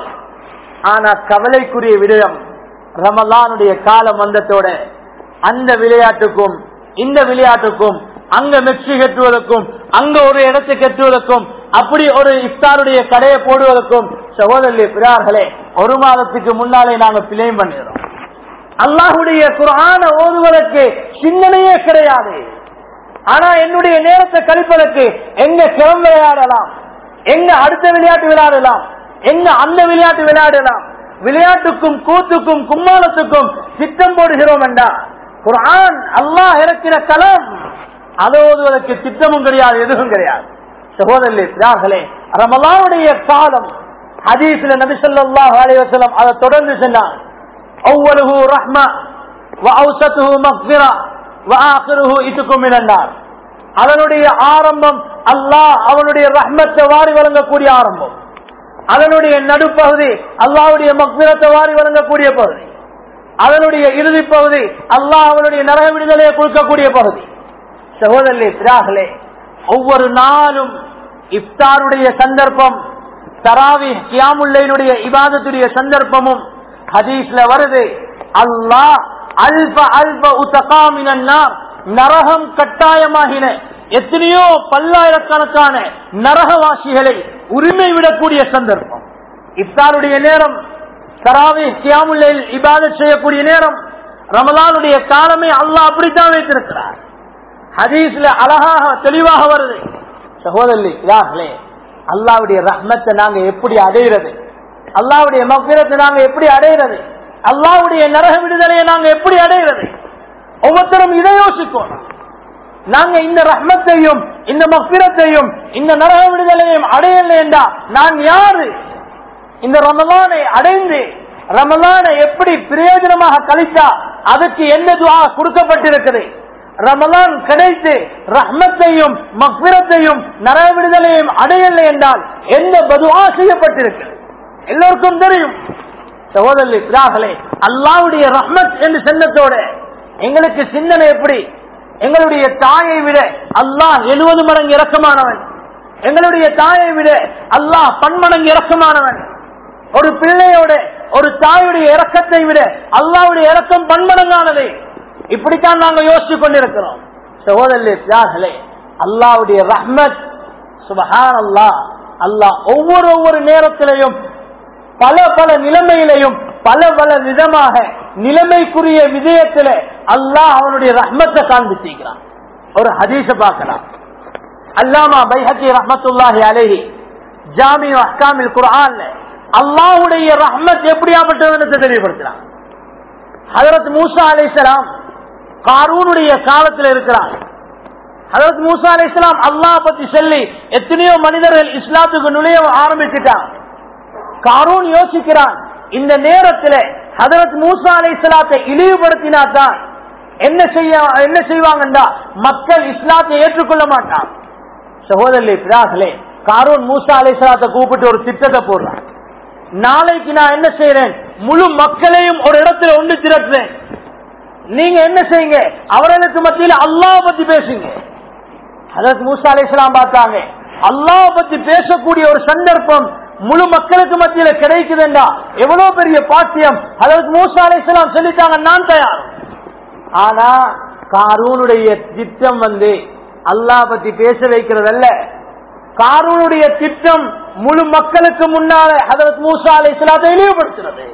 ஆனா கவலைக்குரிய விடயம் ரமலானுடைய காலம் வந்ததோட அந்த விளையாட்டுக்கும் இந்த விளையாட்டுக்கும் அங்க மெச்சி கட்டுவதற்கும் அங்க ஒரு இடத்தை கட்டுவதற்கும் அப்படி ஒரு இஃப்தாருடைய கடையை போடுவதற்கும் சகோதரி பிறார்களே ஒரு மாதத்துக்கு முன்னாலே நாங்க பிளேம் பண்ணுகிறோம் அல்லாஹுடைய குரான ஓதுவதற்கு சிந்தனையே கிடையாது ஆனா என்னுடைய நேரத்தை கழிப்பதற்கு எங்க கிளம்ப விளையாடலாம் எங்க அடுத்த விளையாட்டு விளையாடலாம் எங்க அந்த விளையாட்டு விளையாடலாம் விளையாட்டுக்கும் கூத்துக்கும் கும்மாளத்துக்கும் திட்டம் போடுகிறோம் என்றா குரான் அல்லாஹ் இறக்கிற கலம் அதை ஓதுவதற்கு திட்டமும் கிடையாது எதுவும் கிடையாது சகோதரர்களே பிரார்களே ரமலானுடைய காலம் ஹதீஸ்ல நபி ஸல்லல்லாஹு அலைஹி வஸல்லம் அதை தொடர்ந்து சொன்னார் அவ்வலுஹு ரஹ்மா வஅவுசத்துஹு மக்ஃபிரா வஆகிருஹு இத்துக்கும் மினன்னார் அதனுடைய ஆரம்பம் அல்லாஹ் அவனுடைய ரஹ்மத்தை வாரி வழங்கக்கூடிய ஆரம்பம் அதனுடைய நடுப்பகுதி அல்லாவுடைய மக்பிரத்தை வாரி வழங்கக்கூடிய பகுதி அதனுடைய இறுதி பகுதி அல்லாஹ் அவனுடைய நரக விடுதலையை கொடுக்கக்கூடிய பகுதி சகோதரே பிராகலே ஒவ்வொரு நாளும் இஃப்தாருடைய சந்தர்ப்பம் தராவி கியாமுல்லைனுடைய இபாதத்துடைய சந்தர்ப்பமும் ஹதீஸ்ல வருது அல்லாஹ் அல்ப அல்ப உத்தகாமினா நரகம் கட்டாயமாகின எத்தனையோ பல்லாயிரக்கணக்கான நரகவாசிகளை உரிமை விடக்கூடிய சந்தர்ப்பம் இஃப்தாருடைய நேரம் தராவி கியாமுல்லைல் இபாதத் செய்யக்கூடிய நேரம் ரமலானுடைய காலமே அல்லாஹ் அப்படித்தான் வைத்திருக்கிறார் ஹதீஸ்ல அழகாக தெளிவாக வருது சகோதரி இதார்களே அல்லாவுடைய ரஹ்மத்தை நாங்க எப்படி அடைகிறது அல்லாவுடைய மக்கிரத்தை நாங்க எப்படி அடைகிறது அல்லாவுடைய நரக விடுதலையை நாங்க எப்படி அடைகிறது ஒவ்வொருத்தரும் இதை யோசிக்கணும் நாங்க இந்த ரஹ்மத்தையும் இந்த மக்கிரத்தையும் இந்த நரக விடுதலையும் அடையலை என்றா நான் யாரு இந்த ரமலானை அடைந்து ரமலானை எப்படி பிரயோஜனமாக கழித்தா அதுக்கு என்ன துவா கொடுக்கப்பட்டிருக்குது ரமலான் கிடைத்து ரஹ்மத்தையும் மக்பிரத்தையும் நரக விடுதலையும் அடையலை என்றால் எந்த பதுவா செய்யப்பட்டிருக்கு எல்லோருக்கும் தெரியும் சகோதரி பிராகலே அல்லாவுடைய ரஹ்மத் என்று சென்னத்தோட எங்களுக்கு சிந்தனை எப்படி எங்களுடைய தாயை விட அல்லாஹ் எழுபது மடங்கு இறக்கமானவன் எங்களுடைய தாயை விட அல்லாஹ் பன்மடங்கு இறக்கமானவன் ஒரு பிள்ளையோட ஒரு தாயுடைய இறக்கத்தை விட அல்லாவுடைய இறக்கம் பன்மடங்கானது இப்படித்தான் நாங்க யோசிச்சு கொண்டிருக்கிறோம் சகோதரே தியாகலே அல்லாவுடைய ரஹ்மத் சுபஹான் அல்லாஹ் அல்லாஹ் ஒவ்வொரு ஒவ்வொரு நேரத்திலையும் பல பல நிலைமையிலையும் பல பல விதமாக நிலைமைக்குரிய விஜயத்தில அல்லாஹ் அவனுடைய ரஹ்மத்தை காண்பிச்சிருக்கிறான் ஒரு ஹதீஸ பார்க்கலாம் அல்லாமா பைஹக்கி ரஹமத்துல்லாஹி அலேஹி ஜாமி அஹ்காமில் குர்ஆன் அல்லாஹுடைய ரஹ்மத் எப்படியாப்பட்டது தெளிவுபடுத்தினான் ஹதரத் மூசா அலிசலாம் காரூனுடைய காலத்தில் இருக்கிறார் ஹதரத் மூசா அலிஸ்லாம் அல்லாஹ் பத்தி சொல்லி எத்தனையோ மனிதர்கள் இஸ்லாத்துக்கு நுழைய ஆரம்பிச்சுட்டான் காரூன் யோசிக்கிறான் இந்த நேரத்தில் ஹதரத் மூசா அலை சலாத்தை இழிவுபடுத்தினா தான் என்ன செய்ய என்ன செய்வாங்கன்றா மக்கள் இஸ்லாத்தை ஏற்றுக்கொள்ள மாட்டான் சகோதரி பிராகளே காரூன் மூசா அலை சலாத்தை கூப்பிட்டு ஒரு திட்டத்தை போடுறான் நாளைக்கு நான் என்ன செய்யறேன் முழு மக்களையும் ஒரு இடத்துல ஒன்று திரட்டுறேன் நீங்க என்ன செய்யுங்க அவர்களுக்கு மத்தியில் அல்லாஹ் பத்தி பேசுங்க அதற்கு மூசா அலிஸ்லாம் பார்த்தாங்க அல்லாஹ் பத்தி பேசக்கூடிய ஒரு சந்தர்ப்பம் முழு மக்களுக்கு மத்தியில கிடைக்குதுண்டா எவ்வளவு பெரிய பாக்கியம் அதற்கு மூசா அலிஸ்லாம் சொல்லிட்டாங்க நான் தயார் ஆனா காரூனுடைய திட்டம் வந்து அல்லாஹ் பத்தி பேச வைக்கிறதல்ல காரூனுடைய திட்டம் முழு மக்களுக்கு முன்னால அதற்கு மூசா அலிஸ்லாத்தை இழிவுபடுத்துறது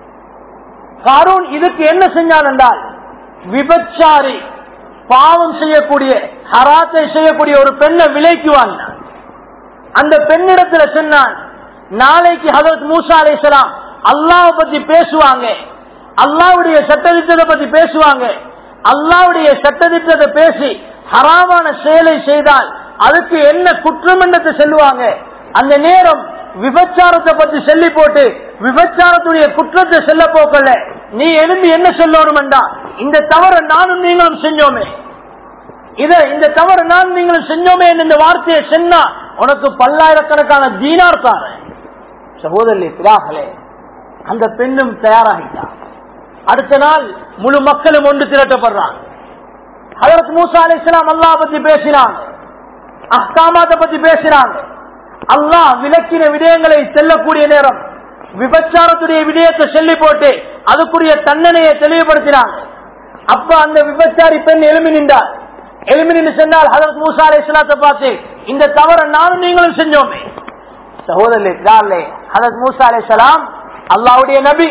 காரூன் இதுக்கு என்ன செஞ்சான் என்றால் விபச்சாரி பாவம் செய்யக்கூடிய ஹராத்தை செய்யக்கூடிய ஒரு பெண்ணை விலைக்கு வாங்கினான் அந்த பெண்ணிடத்துல சொன்னான் நாளைக்கு ஹதரத் மூசா அலிசலாம் அல்லாஹ் பத்தி பேசுவாங்க அல்லாவுடைய சட்டத்திட்டத்தை பத்தி பேசுவாங்க அல்லாவுடைய சட்டத்திட்டத்தை பேசி ஹராமான செயலை செய்தால் அதுக்கு என்ன குற்றம் என்னத்தை சொல்லுவாங்க அந்த நேரம் விபச்சாரத்தை பத்தி சொல்லி போட்டு விபச்சாரத்துடைய குற்றத்தை செல்ல போக்கல நீ எழுந்து என்ன சொல்லணும்டா இந்த தவறை நானும் நீங்களும் செஞ்சோமே இத இந்த தவறு நான் நீங்களும் செஞ்சோமே இந்த வார்த்தையை சொன்னா உனக்கு பல்லாயிரக்கணக்கான தீனார் தாரு சகோதரி பிராகலே அந்த பெண்ணும் தயாராகிட்டார் அடுத்த நாள் முழு மக்களும் ஒன்று திரட்டப்படுறாங்க அதற்கு மூசா அலி இஸ்லாம் அல்லா பத்தி பேசினாங்க அஹ்காமாத்தை பத்தி பேசினாங்க அல்லாஹ் விளக்கின விடயங்களை செல்லக்கூடிய நேரம் விபச்சாரத்துடைய விடயத்தை சொல்லி போட்டு அதுக்குரிய தண்டனையை தெளிவுபடுத்தினாங்க அப்ப அந்த விபச்சாரி பெண் எழுமி நின்றார் எழுமி நின்று சென்றால் ஹதரத் மூசா அலை இஸ்லாத்தை பார்த்து இந்த தவறை நானும் நீங்களும் செஞ்சோமே சகோதரே ஹதரத் மூசா அலை சலாம் அல்லாவுடைய நபி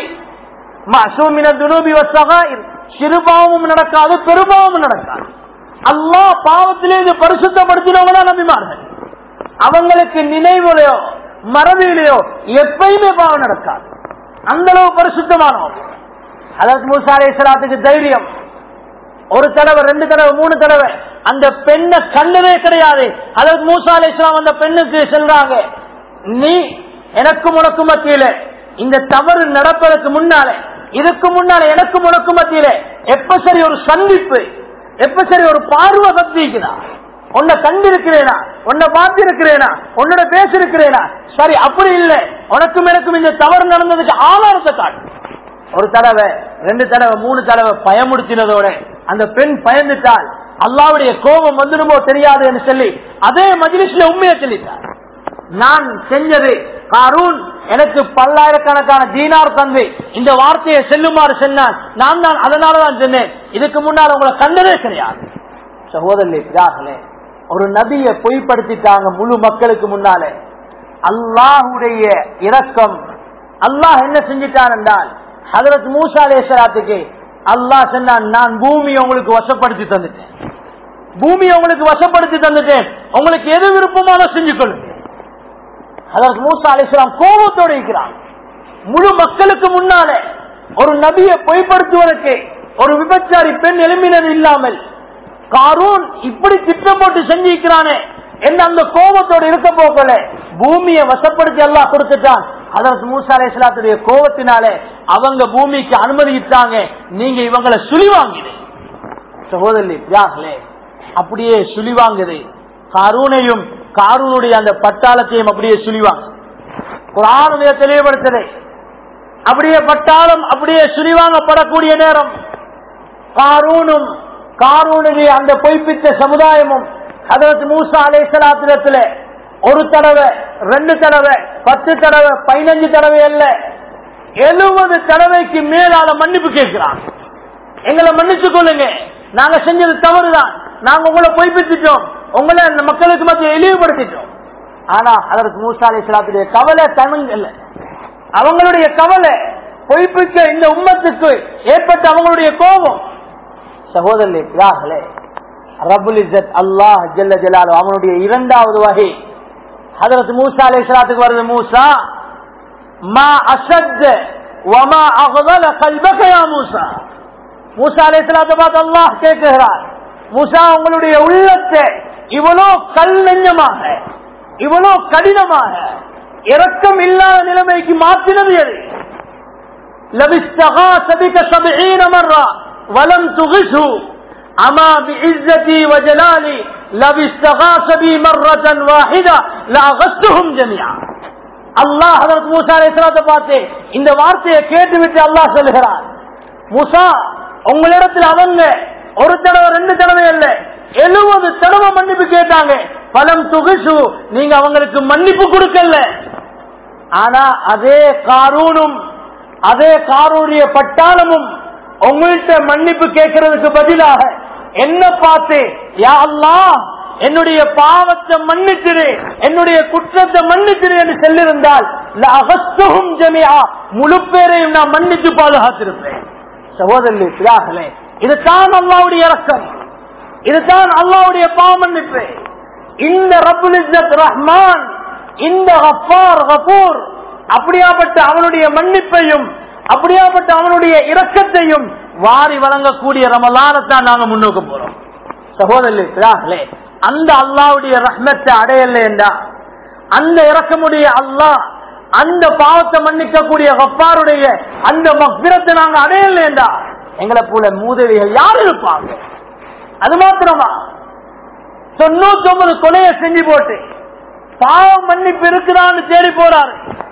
மசூமின துனூபி வசகாயிர் சிறுபாவமும் நடக்காது பெருபாவமும் நடக்காது அல்லாஹ் பாவத்திலிருந்து பரிசுத்தப்படுத்தினவங்க தான் நபிமார்கள் அவங்களுக்கு நினைவுலையோ மரபிலையோ எப்பயுமே பாவம் நடக்காது அந்த அளவு பரிசுத்தமானவங்க அதற்கு மூசா அலைசலாத்துக்கு தைரியம் ஒரு தடவை ரெண்டு தடவை மூணு தடவை அந்த பெண்ணை கண்டதே கிடையாது அதற்கு மூசா அலைசலாம் அந்த பெண்ணுக்கு சொல்றாங்க நீ எனக்கும் உனக்கும் மத்தியில இந்த தவறு நடப்பதற்கு முன்னால இதுக்கு முன்னால எனக்கும் உனக்கும் மத்தியில எப்ப சரி ஒரு சந்திப்பு எப்ப சரி ஒரு பார்வை சந்திக்குதா உன்னை கண்டிருக்கிறேனா உன்னை பார்த்திருக்கிறேனா உன்னோட பேசிருக்கிறேனா சரி அப்படி இல்லை உனக்கும் எனக்கும் இந்த தவறு நடந்ததுக்கு ஆதாரத்தை காட்டு ஒரு தடவை ரெண்டு தடவை மூணு தடவை பயமுடுத்தினதோட அந்த பெண் பயந்துட்டால் அல்லாவுடைய கோபம் வந்துடுமோ தெரியாது என்று சொல்லி அதே மஜிலிஸ்ல உண்மையை சொல்லிட்டார் நான் செஞ்சது காரூன் எனக்கு பல்லாயிரக்கணக்கான தீனார் தந்து இந்த வார்த்தையை செல்லுமாறு சொன்னான் நான் தான் அதனாலதான் சொன்னேன் இதுக்கு முன்னால் உங்களை கண்டதே கிடையாது சகோதரி பிதாகளே ஒரு நபியை பொய்ப்படுத்திட்டாங்க முழு மக்களுக்கு முன்னாலே அல்லாஹுடைய இரக்கம் அல்லாஹ் என்ன செஞ்சிட்டான் என்றால் ஹதரத் மூசா அலேஸ்வராத்துக்கு அல்லாஹ் சொன்னான் நான் பூமியை உங்களுக்கு வசப்படுத்தி தந்துட்டேன் பூமியை உங்களுக்கு வசப்படுத்தி தந்துட்டேன் உங்களுக்கு எது விருப்பமான செஞ்சு கொள்ளுங்க அதற்கு மூசா அலிஸ்லாம் கோபத்தோடு இருக்கிறான் முழு மக்களுக்கு முன்னாலே ஒரு நபியை பொய்ப்படுத்துவதற்கு ஒரு விபச்சாரி பெண் எழுப்பினது இல்லாமல் காரூன் இப்படி திட்டம் போட்டு செஞ்சிருக்கிறானே என்ன அந்த கோபத்தோடு இருக்க போகல பூமியை வசப்படுத்தி எல்லாம் கொடுத்துட்டான் அதற்கு மூசா அலிஸ்லாத்துடைய கோபத்தினாலே அவங்க பூமிக்கு அனுமதிட்டாங்க நீங்க இவங்களை சுழிவாங்கிடு சகோதரி யாகலே அப்படியே சுழிவாங்குது காரூனையும் காரூனுடைய அந்த பட்டாளத்தையும் அப்படியே சுழிவாங்க குரானுடைய தெளிவுபடுத்தலை அப்படியே பட்டாளம் அப்படியே சுழிவாங்கப்படக்கூடிய நேரம் காரூனும் காரூனுடைய அந்த பொய்ப்பித்த சமுதாயமும் அதற்கு மூசா அலைசலாத்திரத்துல ஒரு தடவை ரெண்டு தடவை பத்து தடவை பதினஞ்சு தடவை அல்ல எழுபது தடவைக்கு மேலால மன்னிப்பு கேட்கிறான் எங்களை மன்னிச்சு கொள்ளுங்க நாங்க செஞ்சது தவறுதான் நாங்க உங்களை பொய்ப்பித்துட்டோம் உங்களை அந்த மக்களுக்கு மத்திய இழிவுபடுத்திட்டோம் ஆனா அதற்கு மூசா அலைசலாத்துடைய கவலை தனுங்கல்ல அவங்களுடைய கவலை பொய்ப்பிக்க இந்த உம்மத்துக்கு ஏற்பட்ட அவங்களுடைய கோபம் சகோதரி பிராகலே ரபுல் இசத் அல்லாஹ் ஜல்ல ஜலாலு அவனுடைய இரண்டாவது வகை ஹதரத் மூசா அலைஹிஸ்ஸலாத்துக்கு வருது மூசா மா அசத் வமா அகதல கல்பக யா மூசா மூசா அலைஹிஸ்ஸலாத்தை பார்த்து அல்லாஹ் கேட்கிறார் மூசா உங்களுடைய உள்ளத்தை இவ்வளோ கல் நெஞ்சமாக இவ்வளோ கடினமாக இரக்கம் இல்லாத நிலைமைக்கு மாற்றினது எது لو استغاث بك سبعين مرة ولم تغثه أما بعزتي وجلالي لو استغاث بي مرة واحدة لأغثهم جميعا அல்லாஹ் ஹதரத் மூசா அலைஹிஸ்ஸலாத்தை பார்த்து இந்த வார்த்தையை கேட்டுவிட்டு அல்லாஹ் சொல்லுகிறார் மூசா உங்களிடத்தில் அவங்க ஒரு தடவை ரெண்டு தடவை இல்ல எழுபது தடவை மன்னிப்பு கேட்டாங்க பலம் துகிசு நீங்க அவங்களுக்கு மன்னிப்பு கொடுக்கல ஆனா அதே காரூனும் அதே காரூரிய பட்டாளமும் உங்கள்கிட்ட மன்னிப்பு கேட்கறதுக்கு பதிலாக என்ன பார்த்து யா அல்லாஹ் என்னுடைய பாவத்தை மன்னிச்சிரு என்னுடைய குற்றத்தை மன்னிச்சிரு என்று சொல்லிருந்தால் அகஸ்தகும் ஜமியா முழு பேரையும் நான் மன்னித்து பாதுகாத்திருப்பேன் சகோதரி பிதாகளே இதுதான் அல்லாவுடைய இறக்கம் இதுதான் அல்லாவுடைய பாவ மன்னிப்பு இந்த ரபுல் இஸ்ஸத் ரஹ்மான் இந்த கஃபார் கபூர் அப்படியாப்பட்ட அவனுடைய மன்னிப்பையும் அப்படியாப்பட்ட அவனுடைய இரக்கத்தையும் வாரி வழங்கக்கூடிய ரமலானத்தான் நாங்க முன்னோக்க போறோம் சகோதரி பிதாகளே அந்த அல்லாவுடைய ரஹ்மத்தை அடையல என்றா அந்த இறக்கமுடைய அல்லாஹ் அந்த பாவத்தை மன்னிக்கக்கூடிய கப்பாருடைய அந்த மக்பிரத்தை நாங்க அடையல என்றா எங்களை போல மூதவிகள் யார் இருப்பாங்க அது மாத்திரமா தொண்ணூத்தி ஒன்பது கொலையை செஞ்சு போட்டு பாவம் மன்னிப்பு இருக்குதான்னு தேடி போறாரு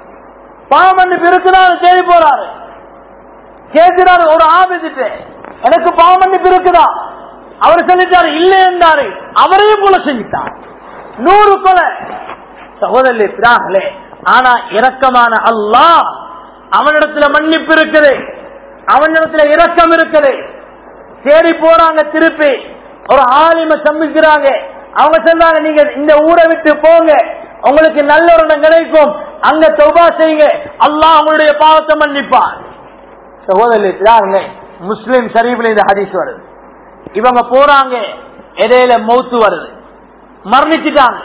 பாவம் மன்னிப்பு இருக்குதான்னு தேடி போறாரு கேட்கிறாரு ஒரு ஆபிட்டு எனக்கு பாவம் மன்னிப்பு இருக்குதா அவர் சொல்லிட்டாரு இல்லை என்றாரு அவரையும் கொலை செஞ்சிட்டார் நூறு கொலை சகோதரி பிராங்களே ஆனா இரக்கமான அல்லாஹ் அவனிடத்துல மன்னிப்பு இருக்குது அவனிடத்துல இரக்கம் இருக்குது தேடி போறாங்க திருப்பி ஒரு ஆலிம சம்பிக்கிறாங்க அவங்க சொல்றாங்க நீங்க இந்த ஊரை விட்டு போங்க உங்களுக்கு நல்ல ஒரு இடம் கிடைக்கும் அங்க தொபா செய்யுங்க அல்லாஹ் உங்களுடைய பாவத்தை மன்னிப்பார் சகோதரி பிராங்களே முஸ்லிம் ஷரீஃபில் இந்த ஹதீஸ் வருது இவங்க போறாங்க இடையில மௌத்து வருது மரணிச்சுட்டாங்க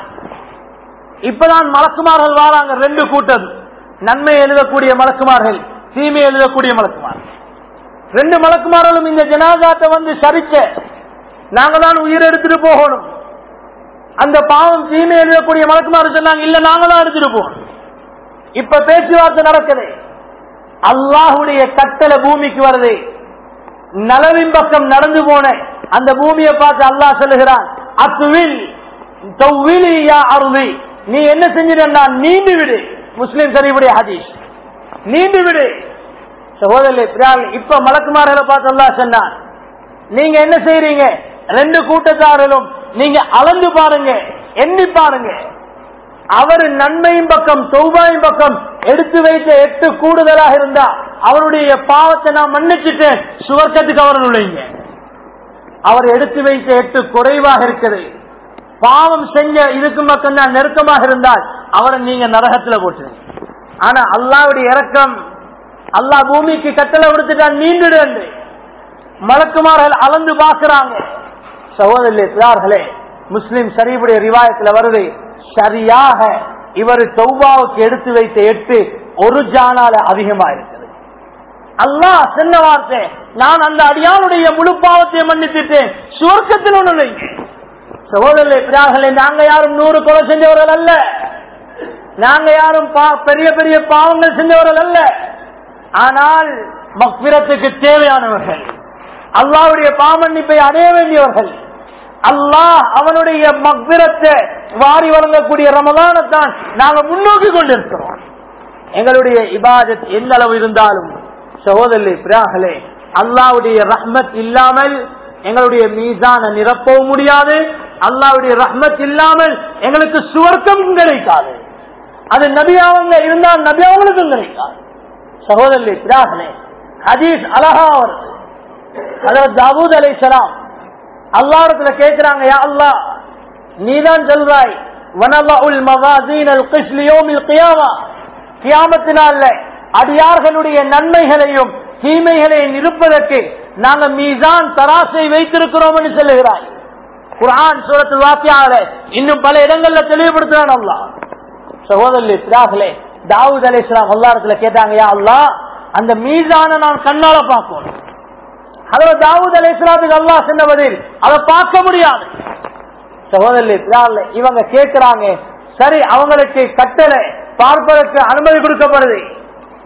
இப்பதான் மலக்குமார்கள் வாராங்க ரெண்டு கூட்டம் நன்மை எழுதக்கூடிய மலக்குமார்கள் தீமை எழுதக்கூடிய மலக்குமார்கள் ரெண்டு மலக்குமார்களும் இந்த ஜனாதாத்தை வந்து சரிச்ச நாங்க தான் உயிர் எடுத்துட்டு போகணும் அந்த பாவம் தீமை எழுதக்கூடிய மலக்குமார்கள் சொன்னாங்க இல்ல நாங்க தான் எடுத்துட்டு போகணும் இப்ப பேச்சுவார்த்தை நடக்குது அல்லாஹுடைய கட்டளை பூமிக்கு வருது நலவின் பக்கம் நடந்து போன அந்த பூமியை பார்த்து அல்லாஹ் சொல்லுகிறான் அத்துவில் அருவி நீ என்ன செஞ்சிட நீண்டு விடு முஸ்லிம் சரிவுடைய ஹதீஷ் நீண்டு விடு சகோதரி இப்ப மலக்குமார்களை பார்த்து அல்லாஹ் சொன்னான் நீங்க என்ன செய்யறீங்க ரெண்டு கூட்டத்தாரிலும் நீங்க அளந்து பாருங்க எண்ணி பாருங்க அவர் நன்மையின் பக்கம் தொவ்வாயின் பக்கம் எடுத்து வைத்த எட்டு கூடுதலாக இருந்தா அவருடைய பாவத்தை நான் மன்னிச்சுட்டேன் சுவர்க்கத்துக்கு அவர் நுழைங்க அவர் எடுத்து வைத்த எட்டு குறைவாக இருக்குது பாவம் செஞ்ச இதுக்கு மக்கள் தான் நெருக்கமாக இருந்தால் அவரை நீங்க நரகத்துல போட்டுருங்க ஆனா அல்லாவுடைய இறக்கம் அல்லாஹ் பூமிக்கு கட்டளை விடுத்துட்டான் நீண்டுடு மலக்குமார்கள் அளந்து பாக்குறாங்க சகோதரி பிறார்களே முஸ்லிம் ஷரீஃபுடைய ரிவாயத்துல வருது சரியாக இவர் சௌபாவுக்கு எடுத்து வைத்த எட்டு ஒரு ஜானால அதிகமா இருக்குது அல்லாஹ் சின்ன வார்த்தை நான் அந்த அடியானுடைய முழு பாவத்தை மன்னித்துட்டேன் சுவர்க்கத்தில் ஒண்ணு சகோதரி பிரார்களே நாங்க யாரும் நூறு கொலை செஞ்சவர்கள் அல்ல நாங்க யாரும் பெரிய பெரிய பாவங்கள் செஞ்சவர்கள் அல்ல ஆனால் மக்பிரத்துக்கு தேவையானவர்கள் அல்லாவுடைய பாமன்னிப்பை அடைய வேண்டியவர்கள் அல்லாஹ் அவனுடைய மக்பிரத்தை வாரி வழங்கக்கூடிய ரமதானத்தான் நாங்க முன்னோக்கி கொண்டிருக்கிறோம் எங்களுடைய இபாதத் எந்த அளவு இருந்தாலும் சகோதரி பிராகலே அல்லாவுடைய ரஹ்மத் இல்லாமல் எங்களுடைய மீசான நிரப்பவும் முடியாது அல்லாவுடைய ரஹ்மத் இல்லாமல் எங்களுக்கு சுவர்க்கம் கிடைக்காது அது நபியாவங்க இருந்தால் நபியாவங்களுக்கும் கிடைக்காது சகோதரி பிராகலே ஹதீஸ் அழகா வருது அதாவது தாவூத் அலை சலாம் அல்லாடத்துல கேட்கிறாங்க யா அல்லா நீதான் சொல்றாய் வனவாஉல் மவாசீன் அல் கிஸ்லி யௌமில் கியாமா கியாமத்தினால அடியார்களுடைய நன்மைகளையும் தீமைகளையும் இருப்பதற்கு நாங்க மீசான் தராசை வைத்திருக்கிறோம் என்று சொல்லுகிறாய் குரான் சூரத்தில் வாக்கியால இன்னும் பல இடங்கள்ல தெளிவுபடுத்துறான் அல்லா சகோதரி இஸ்லாஹ்லே தாவூத் அலி இஸ்லாம் அல்லாரத்துல கேட்டாங்க யா அல்லா அந்த மீசான நான் கண்ணால பார்க்கணும் அதுல தாவூத் அலி இஸ்லாத்துக்கு அல்லா சொன்ன பதில் அதை பார்க்க முடியாது சகோதரி இவங்க கேட்கிறாங்க சரி அவங்களுக்கு கட்டளை பார்ப்பதற்கு அனுமதி கொடுக்கப்படுது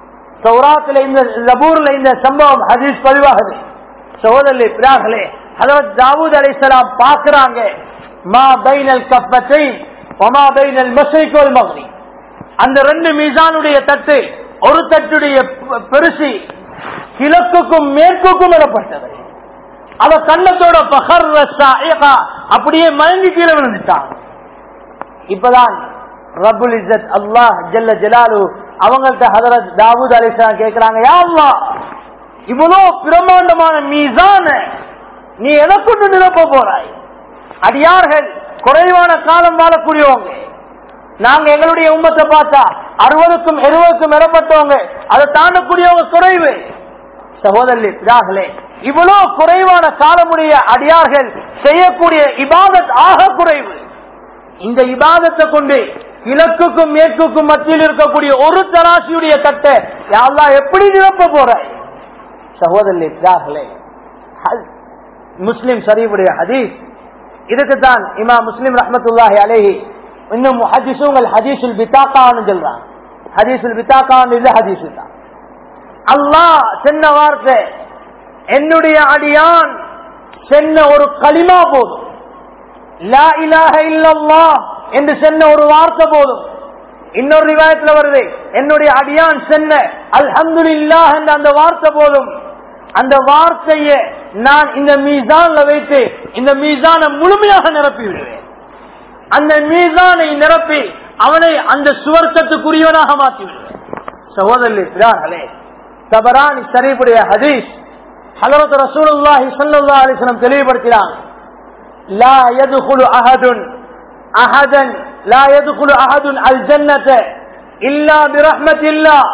சௌராத்துல இந்த லபூர்ல இந்த சம்பவம் ஹதீஸ் பதிவாகுது சகோதரி பிரார்களே ஹதரத் தாவூத் அலைசலாம் பாக்குறாங்க மா பைனல் கப்பத்தை ஒமா பைனல் மசைக்கோல் மகனி அந்த ரெண்டு மீசானுடைய தட்டு ஒரு தட்டுடைய பெ- பெருசி கிழக்குக்கும் மேற்குக்கும் இடப்பட்டது அவ கண்ணத்தோட பகர் அப்படியே மயங்கி கீழே விழுந்துட்டான் இப்பதான் ரபுல் இஸ்ஸத் அல்லாஹ் ஜல்ல ஜலாலு அவங்கள்ட்ட ஹதரத் தாவூத் அலிஸ்லாம் கேட்கிறாங்க யா அல்லாஹ் இவ்வளவு பிரம்மாண்டமான மீசான நீ எதை கொண்டு நிரப்ப போறாய் அடியார்கள் குறைவான காலம் வாழக்கூடியவங்க நாங்க எங்களுடைய உம்மத்தை பார்த்தா அறுபதுக்கும் எழுபதுக்கும் இடப்பட்டவங்க அதை தாண்டக்கூடியவங்க குறைவு சகோதரி பிதாகளே இவ்வளவு குறைவான காலமுடைய அடியார்கள் செய்யக்கூடிய இபாதத் ஆக குறைவு இந்த இபாதத்தை கொண்டு கிழக்குக்கும் மேற்குக்கும் மத்தியில் இருக்கக்கூடிய ஒரு தராசியுடைய தட்டை யாரெல்லாம் எப்படி நிரப்ப போறாய் சகோதரி பிதாகளே ஹல்- முஸ்லிம் ஷரீஃபுடைய ஹதீஸ் இதுக்கு தான் இமா முஸ்லிம் ரஹமத்துல்லாஹி அலேஹி இன்னும் ஹதீசுங்கள் ஹதீசுல் பித்தாக்கான்னு சொல்றாங்க ஹதீசுல் பித்தாக்கான்னு இல்ல ஹதீசு தான் அல்லாஹ் சென்ன வார்த்தை என்னுடைய அடியான் சென்ன ஒரு களிமா போதும் லா இலாஹ இல்லல்லாஹ் என்று சென்ன ஒரு வார்த்தை போதும் இன்னொரு ரிவாயத்துல வருது என்னுடைய அடியான் சென்ன அல்ஹம்துலில்லாஹ் என்ற அந்த வார்த்தை போதும் அந்த வார்த்தையை நான் இந்த மீசான்ல வைத்து இந்த மீசானை முழுமையாக நிரப்பி விடுவேன் அந்த மீசானை நிரப்பி அவனை அந்த சுவர்க்கத்துக்குரியவனாக மாற்றி விடுவேன் சகோதரி பிரார்களே தபரானி ஷரீஃபுடைய ஹதீஸ் ஹலரத் ரசூலுல்லாஹி ஸல்லல்லாஹு அலைஹி வஸல்லம் தெளிவுபடுத்தினார் லா யதுகுலு அஹதுன் அஹதன் லா யதுகுலு அஹதுன் அல் ஜன்னத இல்லா பிரஹ்மத்தில்லாஹ்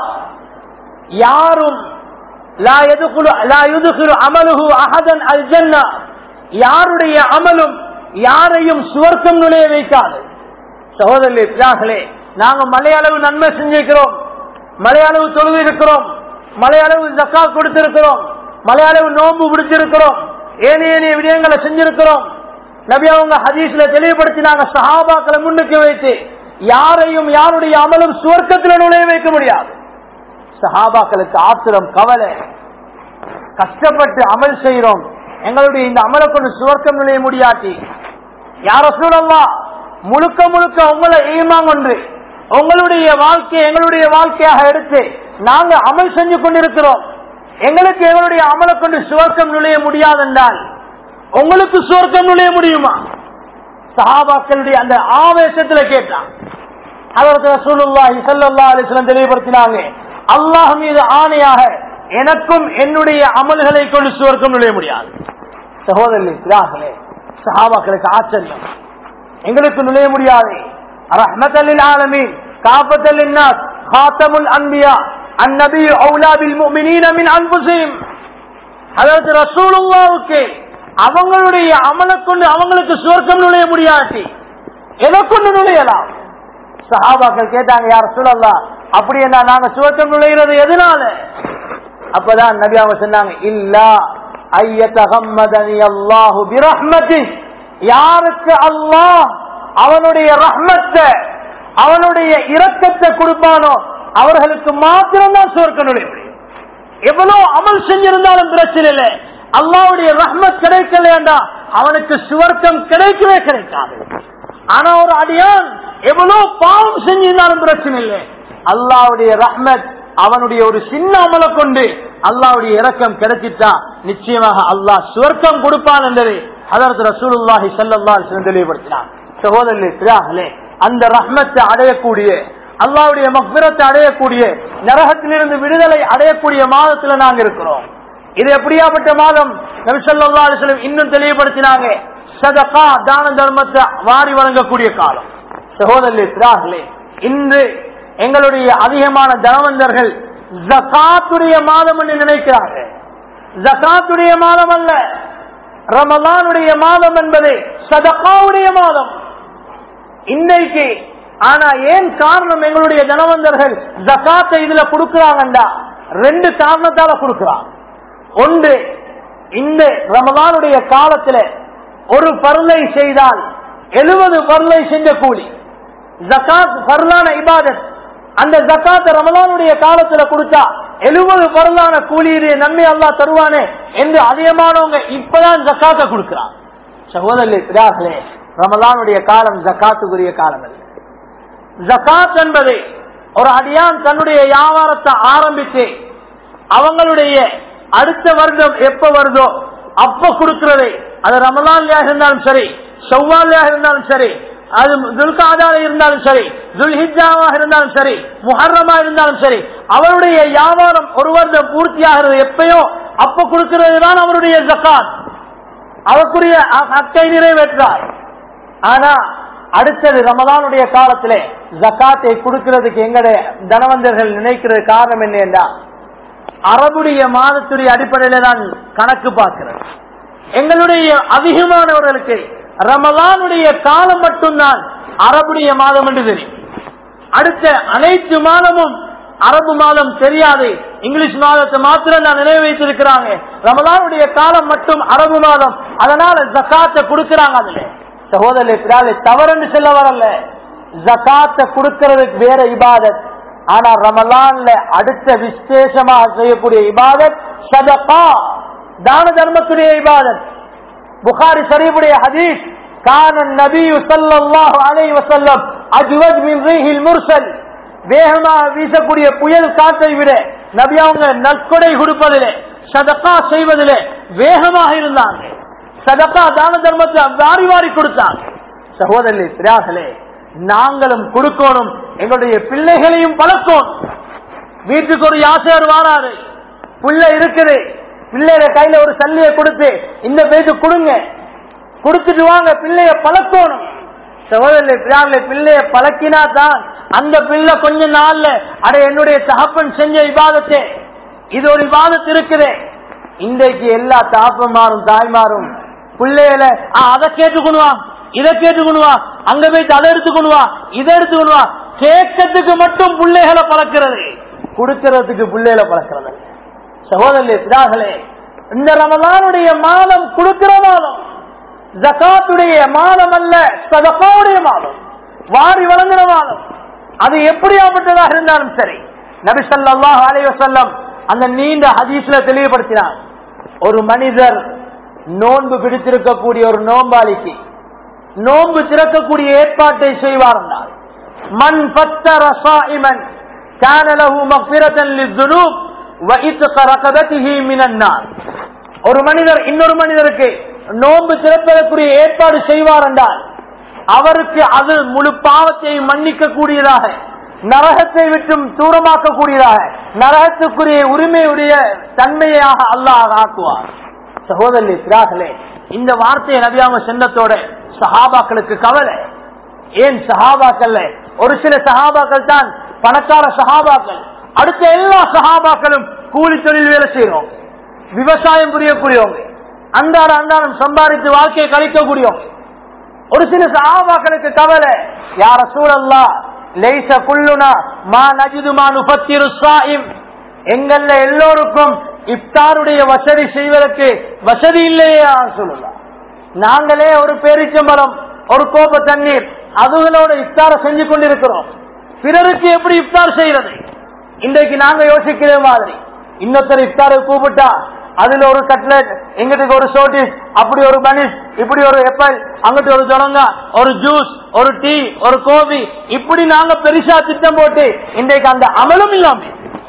யாரும் லா யதுகுலு லா யுதுகிலு அமலுஹு அஹதன் அல் ஜன்னா யாருடைய அமலும் யாரையும் சுவர்க்கம் நுழைய வைக்காது சகோதரி பிதாகளே நாங்க மலையளவு நன்மை செஞ்சிருக்கிறோம் மலையளவு தொழுது இருக்கிறோம் மலையளவு ஜக்கா கொடுத்திருக்கிறோம் மலையளவு நோன்பு பிடிச்சிருக்கிறோம் ஏனைய ஏனைய விடயங்களை செஞ்சிருக்கிறோம் நபி அவங்க ஹதீஸ்ல தெளிவுபடுத்தினாங்க சஹாபாக்களை முன்னுக்கு வைத்து யாரையும் யாருடைய அமலும் சுவர்க்கத்தில் நுழைய வைக்க முடியாது சஹாபாக்களுக்கு ஆத்திரம் கவலை கஷ்டப்பட்டு அமல் செய்யறோம் எங்களுடைய இந்த அமலை கொண்டு சுவர்க்கம் நுழைய முடியாட்டி யார சூழல்லா முழுக்க முழுக்க உங்களை ஈமாங்கொன்று உங்களுடைய வாழ்க்கையை எங்களுடைய வாழ்க்கையாக எடுத்து நாங்க அமல் செஞ்சு கொண்டிருக்கிறோம் எங்களுக்கு எங்களுடைய அமலை கொண்டு சுவர்க்கம் நுழைய முடியாது என்றால் உங்களுக்கு சுவர்க்கம் நுழைய முடியுமா சஹாபாக்களுடைய அந்த ஆவேசத்துல கேட்டான் அதற்கு ரசூலுல்லாஹி ஸல்லல்லாஹு அலைஹி வஸல்லம் தெளிவுபடுத்தினாங்க அல்லாஹ் மீது ஆணையாக எனக்கும் என்னுடைய அமல்களை கொண்டு சுவர்க்கம் நுழைய முடியாது சகோதரி பிராகளே சஹாபாக்களுக்கு ஆச்சரியம் எங்களுக்கு நுழைய முடியாது ரஹ்மத்தல்லில் ஆலமீன் காபத்தல்லின் நாஸ் காத்தமுல் அன்பியா அந்நபி அவுலா பில் முஃமினீன மின் அன்ஃபுஸிஹிம் அதாவது ரசூலுல்லாவுக்கு அவங்களுடைய அமலை கொண்டு அவங்களுக்கு சுவர்க்கம் நுழைய முடியாட்டி எதை கொண்டு நுழையலாம் சஹாபாக்கள் கேட்டாங்க யார் சொல்லலா அப்படி என்ன நாங்க சுவர்க்கம் நுழைகிறது எதனால அப்பதான் நபி அவங்க சொன்னாங்க இல்லா ஐயத்தகம்மதனி அல்லாஹு பிரஹ்மதி யாருக்கு அல்லாஹ் அவனுடைய ரஹ்மத்தை அவனுடைய இரக்கத்தை கொடுப்பானோ அவர்களுக்கு மாத்திரம்தான் சுவர்க்கம் நுழைய முடியும் எவ்வளவு அமல் செஞ்சிருந்தாலும் பிரச்சனை இல்லை அல்லாவுடைய ரஹ்மத் கிடைக்கலையா அவனுக்கு சுவர்க்கம் கிடைக்கவே கிடைக்காது ஆனா ஒரு அடியான் எவ்வளவு பாவம் செஞ்சிருந்தாலும் பிரச்சனை இல்லை அல்லாவுடைய ரஹ்மத் அவனுடைய ஒரு சின்ன அமலை கொண்டு அல்லாவுடைய இரக்கம் கிடைச்சிட்டா நிச்சயமாக அல்லாஹ் சுவர்க்கம் கொடுப்பான் என்பதை அதற்கு ரசூலுல்லாஹி ஸல்லல்லாஹு தெளிவுபடுத்தினார் சகோதரர்களே பிராகளே அந்த ரஹ்மத்தை அடையக்கூடிய அல்லாவுடைய மக்பிரத்தை அடையக்கூடிய நரகத்திலிருந்து விடுதலை அடையக்கூடிய மாதத்துல நாங்க இருக்கிறோம் இது எப்படியாப்பட்ட மாதம் நபிசல்லா அலிஸ்லம் இன்னும் தெளிவுபடுத்தினாங்க சதகா தான தர்மத்தை வாரி வழங்கக்கூடிய காலம் சகோதரர்களே பிராகளே இன்று எங்களுடைய அதிகமான தனவந்தர்கள் ஜகாத்துடைய மாதம் என்று நினைக்கிறார்கள் ஜகாத்துடைய மாதம் அல்ல ரமலானுடைய மாதம் என்பது சதகாவுடைய மாதம் இன்னைக்கு ஆனா ஏன் காரணம் எங்களுடைய தனவந்தர்கள் ஜகாத்தை இதுல கொடுக்கிறாங்கண்டா ரெண்டு காரணத்தால கொடுக்கிறாங்க ஒன்று இந்த ரமலானுடைய காலத்துல ஒரு பருளை செய்தால் எழுபது பருளை செஞ்ச கூலி ஜகாத் பர்லான இபாதத் அந்த ஜக்காத் ரமலானுடைய காலத்துல கொடுத்தா எழுபது பரலான கூலியிலே நன்மை அல்லா தருவானே என்று அதிகமானவங்க இப்பதான் ஜக்காத்த கொடுக்கிறான் சகோதரர்களே பிதார்களே ரமலானுடைய காலம் ஜக்காத்துக்குரிய காலம் அல்ல ஜக்காத் என்பது ஒரு அடியான் தன்னுடைய வியாபாரத்தை ஆரம்பித்து அவங்களுடைய அடுத்த வருடம் எப்ப வருதோ அப்ப கொடுக்கிறது அது ரமலான்லயாக இருந்தாலும் சரி செவ்வாலியாக இருந்தாலும் சரி அது துல்காதால இருந்தாலும் சரி துல்ஹிஜாவாக இருந்தாலும் சரி முஹர்ரமா இருந்தாலும் சரி அவருடைய வியாபாரம் ஒரு வருடம் பூர்த்தியாகிறது எப்பயோ அப்ப கொடுக்கிறது தான் அவருடைய ஜக்காத் அவருக்குரிய அக்கை நிறைவேற்றார் ஆனா அடுத்தது ரமதானுடைய காலத்திலே ஜக்காத்தை கொடுக்கிறதுக்கு எங்களுடைய தனவந்தர்கள் நினைக்கிறது காரணம் என்ன என்றால் அரபுடைய மாதத்துடைய அடிப்படையில தான் கணக்கு பார்க்கிறது எங்களுடைய அதிகமானவர்களுக்கு ரமலானுடைய காலம் மட்டும்தான் அரபுடைய மாதம் என்று தெரியும் அடுத்த அனைத்து மாதமும் அரபு மாதம் தெரியாது இங்கிலீஷ் மாதத்தை மாத்திரம் நான் நினைவு வைத்திருக்கிறாங்க ரமலானுடைய காலம் மட்டும் அரபு மாதம் அதனால ஜக்காத்தை கொடுக்கிறாங்க அதுல சகோதரே பிராலே தவறுன்னு சொல்ல வரல ஜக்காத்தை கொடுக்கறதுக்கு வேற இபாதத் ஆனா ரமலான்ல அடுத்த விசேஷமாக செய்யக்கூடிய இபாதத் சதகா தான தர்மத்துடைய இபாதத் புகாரி ஷரீஃபுடைய ஹதீஸ் கான நபி ஸல்லல்லாஹு அலைஹி வஸல்லம் அஜ்வத் மின் ரீஹில் முர்சல் வேகமாக வீசக்கூடிய புயல் காற்றை விட நபி அவங்க நற்கொடை கொடுப்பதிலே சதக்கா செய்வதிலே வேகமாக இருந்தாங்க சதக்கா தான தர்மத்தை வாரி வாரி கொடுத்தாங்க சகோதரி பிராகலே நாங்களும் கொடுக்கணும் எங்களுடைய பிள்ளைகளையும் பழக்கணும் வீட்டுக்கு ஒரு யாசையர் வாராரு பிள்ளை இருக்குது பிள்ளைய கையில ஒரு சல்லியை கொடுத்து இந்த பேச்சு கொடுங்க கொடுத்துட்டு வாங்க பிள்ளைய பழக்கணும் சகோதரி பிராகலே பிள்ளைய பழக்கினா தான் அந்த பிள்ளை கொஞ்ச நாள்ல அட என்னுடைய தகப்பன் செஞ்ச விவாதத்தை இது ஒரு விவாதத்து இருக்குது இன்றைக்கு எல்லா தாப்பமாரும் தாய்மாரும் பிள்ளைகள அதை கேட்டுக்கணுவா இதை கேட்டுக்கணுவா அங்க போயிட்டு அதை எடுத்துக்கணுவா இதை எடுத்துக்கணுவா கேட்கறதுக்கு மட்டும் பிள்ளைகளை பழக்கிறது கொடுக்கறதுக்கு பிள்ளைகளை பழக்கிறது சகோதரி பிதாகளே இந்த ரமலானுடைய மாதம் கொடுக்கிற மாதம் ஜகாத்துடைய மாதம் அல்ல சதகாவுடைய மாதம் வாரி வழங்குற மாதம் அது எப்படியாப்பட்டதாக இருந்தாலும் சரி நபி ஸல்லல்லாஹு அலைஹி வஸல்லம் அந்த நீண்ட ஹதீஸ்ல தெளிவுபடுத்தினார் ஒரு மனிதர் நோன்பு பிடித்திருக்கக்கூடிய ஒரு நோம்பாளிக்கு நோன்பு திறக்கக்கூடிய ஏற்பாட்டை செய்வார் என்றால் மண் பத்தர சாயிமன் كان له مغفرة للذنوب وإتق رقبته من النار ஒரு மனிதர் இன்னொரு மனிதருக்கு நோன்பு திறப்பதற்குரிய ஏற்பாடு செய்வார் என்றால் அவருக்கு அது முழு பாவத்தை மன்னிக்க கூடியதாக நரகத்தை விட்டும் தூரமாக்க கூடியதாக நரகத்துக்குரிய உரிமையுடைய தன்மையாக அல்லாஹ் ஆக்குவார் சகோதரி திராகலே இந்த வார்த்தையை நபியாம சென்னத்தோட சஹாபாக்களுக்கு கவலை ஏன் சஹாபாக்கள்ல ஒரு சில சஹாபாக்கள் தான் பணக்கார சஹாபாக்கள் அடுத்த எல்லா சஹாபாக்களும் கூலி தொழில் வேலை செய்யறோம் விவசாயம் புரியக்கூடியவங்க அன்றாட அன்றாடம் சம்பாதித்து வாழ்க்கையை கழிக்கக்கூடியவங்க ஒரு சில சஹாபாக்களுக்கு கவலை யார சூழல்லா லைச குள்ளுனா மா நஜிது மா நுபத்திரு சாயிம் எங்கள்ல எல்லோருக்கும் இப்தாருடைய வசதி செய்வதற்கு வசதி இல்லையே சொல்லலாம் நாங்களே ஒரு பேரிச்சம்பரம் ஒரு கோப்ப தண்ணீர் அதுகளோட இப்தார செஞ்சு கொண்டிருக்கிறோம் பிறருக்கு எப்படி இப்தார் செய்யறது இன்றைக்கு நாங்க யோசிக்கிற மாதிரி இன்னொருத்தர் இப்தாரை கூப்பிட்டா அதுல ஒரு கட்லெட் எங்கிட்ட ஒரு சோட்டிஸ் அப்படி ஒரு பனிஷ் இப்படி ஒரு எப்பல் அங்கிட்டு ஒரு ஜனங்கா ஒரு ஜூஸ் ஒரு டீ ஒரு கோபி இப்படி நாங்க பெருசா திட்டம் போட்டு இன்றைக்கு அந்த அமலும் இல்லாம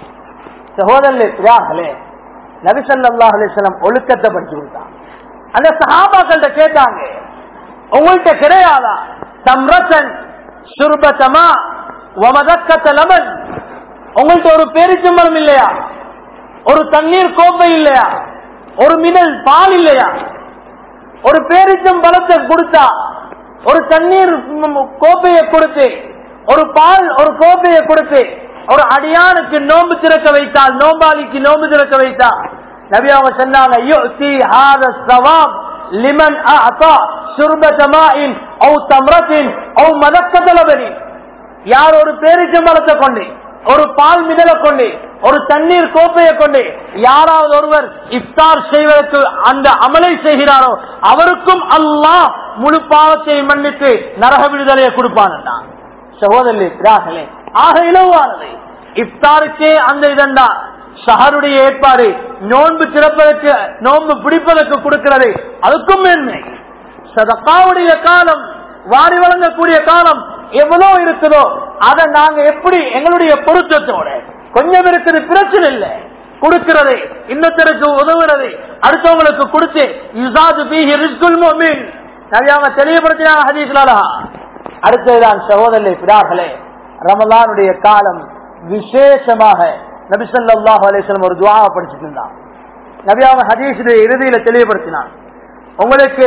சகோதரர்களே நபிசல்லாஹ் அலிஸ்லாம் ஒழுக்கத்தை படிச்சு கொடுத்தாங்க அந்த சஹாபாக்கள்கிட்ட கேட்டாங்க உங்கள்கிட்ட கிடையாதா தம்ரசன் சுர்பத்தமா ஒமதக்கத்த லமன் உங்கள்கிட்ட ஒரு பேரிச்சம்பளம் இல்லையா ஒரு தண்ணீர் கோப்பை இல்லையா ஒரு மினல் பால் இல்லையா ஒரு பேரிச்சம் பழத்தை கொடுத்தா ஒரு தண்ணீர் கோப்பையை கொடுத்து ஒரு பால் ஒரு கோப்பையை கொடுத்து ஒரு அடியானுக்கு நோன்பு திறக்க வைத்தால் நோம்பாளிக்கு நோன்பு திறக்க வைத்தா நபி அவங்க சொன்னாங்க யுக்தி ஹாத சவாப் லிமன் அத்தா சுர்பத மாஇன் ஔ தம்ரத்தின் ஔ மதக்கத லபனின் யார் ஒரு பேரிச்சம்பழத்தை கொண்டு ஒரு பால் மிதலை கொண்டு ஒரு தண்ணீர் கோப்பையை கொண்டு யாராவது ஒருவர் இஃப்தார் செய்வதற்கு அந்த அமலை செய்கிறாரோ அவருக்கும் அல்லாஹ் முழு பாவத்தை மன்னித்து நரக விடுதலையை கொடுப்பான் சகோதரி பிராகலே ஆக இலவானது இஃப்தாருக்கே அந்த இதண்டா சஹருடைய ஏற்பாடு நோன்பு திறப்பதற்கு நோன்பு பிடிப்பதற்கு கொடுக்கிறது அதுக்கும் மேன்மை சதக்காவுடைய காலம் வாரி வழங்கக்கூடிய காலம் எவ்வளவு இருக்குதோ அதை நாங்க எப்படி எங்களுடைய பொருத்தத்தோட கொஞ்சம் இருக்குது பிரச்சனை இல்லை கொடுக்கிறது இன்னொருத்தருக்கு உதவுறது அடுத்தவங்களுக்கு கொடுத்து யுசாது பீஹி ரிஸ்குல் முஃமின் நபியாக தெளிவுபடுத்தினாங்க ஹதீஸ்லாலா அடுத்ததுதான் சகோதரர்களே பிதார்களே ரமலானுடைய காலம் விசேஷமாக நபிசல்லாஹு அலிஸ்லம் ஒரு துவாவை படிச்சுட்டு இருந்தான் நபியாக ஹதீஸுடைய இறுதியில தெளிவுபடுத்தினான் உங்களுக்கு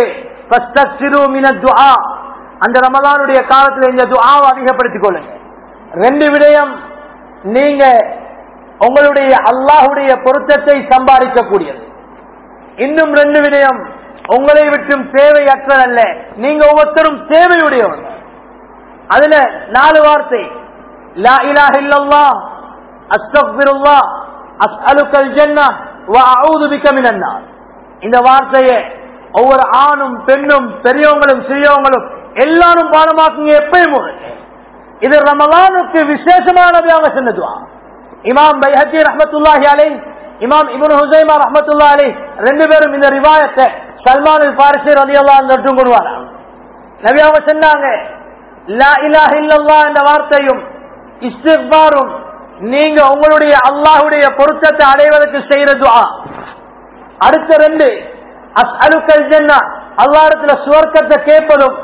அந்த ரமலானுடைய காலத்தில் இந்த துவாவை அதிகப்படுத்திக் கொள்ளுங்க ரெண்டு விடயம் நீங்க உங்களுடைய அல்லாஹுடைய பொருத்தத்தை சம்பாதிக்கக்கூடியது இன்னும் ரெண்டு விடயம் உங்களை விட்டும் தேவையற்றதல்ல நீங்க ஒவ்வொருத்தரும் தேவையுடையவங்க அதுல நாலு வார்த்தை லா இலாஹ இல்லல்லாஹ் அஸ்தக்ஃபிருல்லாஹ் அஸ்அலுக்கல் ஜன்னah வ அஊது பிக மினன் நார் இந்த வார்த்தையை ஒவ்வொரு ஆணும் பெண்ணும் பெரியவங்களும் சிறியவங்களும் எல்லாரும் பாடமாக்குங்க எப்பயும் இது ரமலானுக்கு விசேஷமானதாக சொன்னதுவா இமாம் பைஹத்தி ரஹமத்துல்லாஹி அலை இமாம் இபுன் ஹுசைமா ரஹமத்துல்லா அலை ரெண்டு பேரும் இந்த ரிவாயத்தை சல்மான் பாரிசி ரலியல்லா தொட்டும் கொள்வாரா நபி அவங்க சொன்னாங்க லா இலாஹ இல்லல்லா என்ற வார்த்தையும் இஸ்திக்பாரும் நீங்க உங்களுடைய அல்லாஹுடைய பொருத்தத்தை அடைவதற்கு செய்யற துஆ அடுத்த ரெண்டு அஸ்அலுக்கல் ஜன்னா அல்லாஹ்விடத்துல சுவர்க்கத்தை கேட்பதும்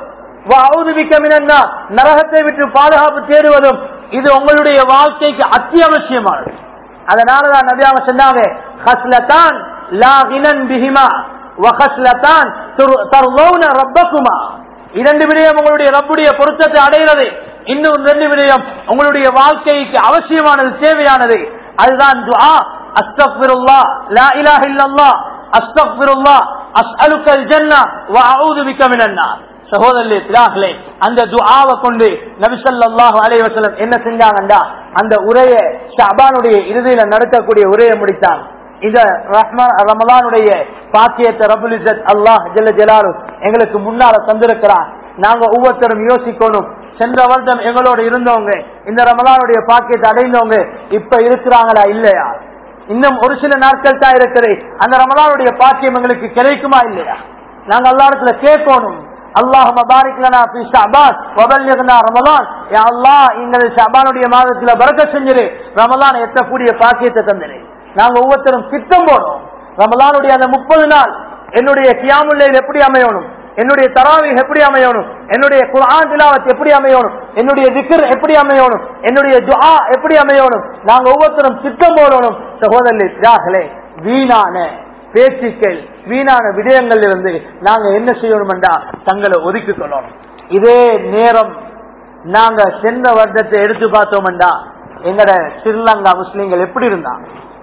நரகத்தை விட்டு பாதுகாப்பு தேடுவதும் இது உங்களுடைய வாழ்க்கைக்கு அத்தியாவசியமானது அதனாலதான் நபியாக சொன்னாங்க ஹஸ்லதான் லா கினன் பிஹிமா வஹஸ்லதான் தர்லௌன ரப்பகுமா இரண்டு விடயம் உங்களுடைய ரப்புடைய பொருத்தத்தை அடைகிறது இன்னும் ரெண்டு விடயம் உங்களுடைய வாழ்க்கைக்கு அவசியமானது தேவையானது அதுதான் துஆ அஸ்தக்ஃபிருல்லாஹ் லா இலாஹ இல்லல்லாஹ் அஸ்தக்ஃபிருல்லாஹ் அஸ்அலுக்கல் ஜன்னah வ அஊது பிக மினன் நார் சகோதரர்களே அந்த துஆவை கொண்டு நபிசல்லாஹு அலைஹி வஸல்லம் என்ன செஞ்சாங்கண்டா அந்த உரைய ஷாபானுடைய இறுதியில நடக்கக்கூடிய உரையை முடித்தாங்க இந்த ரஹ்மான் ரமலானுடைய பாக்கியத்தை ரபுல் இசத் அல்லாஹ் ஜல்ல ஜலாலு எங்களுக்கு முன்னால தந்திருக்கிறான் நாங்க ஒவ்வொருத்தரும் யோசிக்கணும் சென்ற வருடம் எங்களோட இருந்தவங்க இந்த ரமலானுடைய பாக்கியத்தை அடைந்தவங்க இப்ப இருக்கிறாங்களா இல்லையா இன்னும் ஒரு சில நாட்கள் தான் இருக்குது அந்த ரமலானுடைய பாக்கியம் எங்களுக்கு கிடைக்குமா இல்லையா நாங்க எல்லா இடத்துல கேட்கணும் அல்லாஹ் பாரிக்லனா ஃபி ஷஅபான் வபல்லிக்னா ரமலான் யா அல்லாஹ் இந்த ஷஅபானுடைய மாதத்துல பரக்கத் செஞ்சிரு ரமலான் எத்தக்கூடிய பாக்கியத்தை தந்திரு நாங்க ஒவ்வொருத்தரும் திட்டம் போடுறோம் ரமலானுடைய அந்த முப்பது நாள் என்னுடைய கியாமுல்லையில் எப்படி அமையணும் என்னுடைய தராவி எப்படி அமையணும் என்னுடைய குர்ஆன் திலாவத் எப்படி அமையணும் என்னுடைய திக்ர் எப்படி அமையணும் என்னுடைய துஆ எப்படி அமையணும் நாங்க ஒவ்வொருத்தரும் திட்டம் போடணும் சகோதரர்களே வீணான பேச்சுக்கள் வீணான விடயங்கள் இருந்து நாங்க என்ன செய்யணும்டா தங்களை ஒதுக்கிக் கொள்ளணும் இதே நேரம் நாங்க சென்ற வருடத்தை எடுத்து பார்த்தோம்டா எங்கட ஸ்ரீலங்கா முஸ்லீம்கள் எப்படி இருந்தாங்க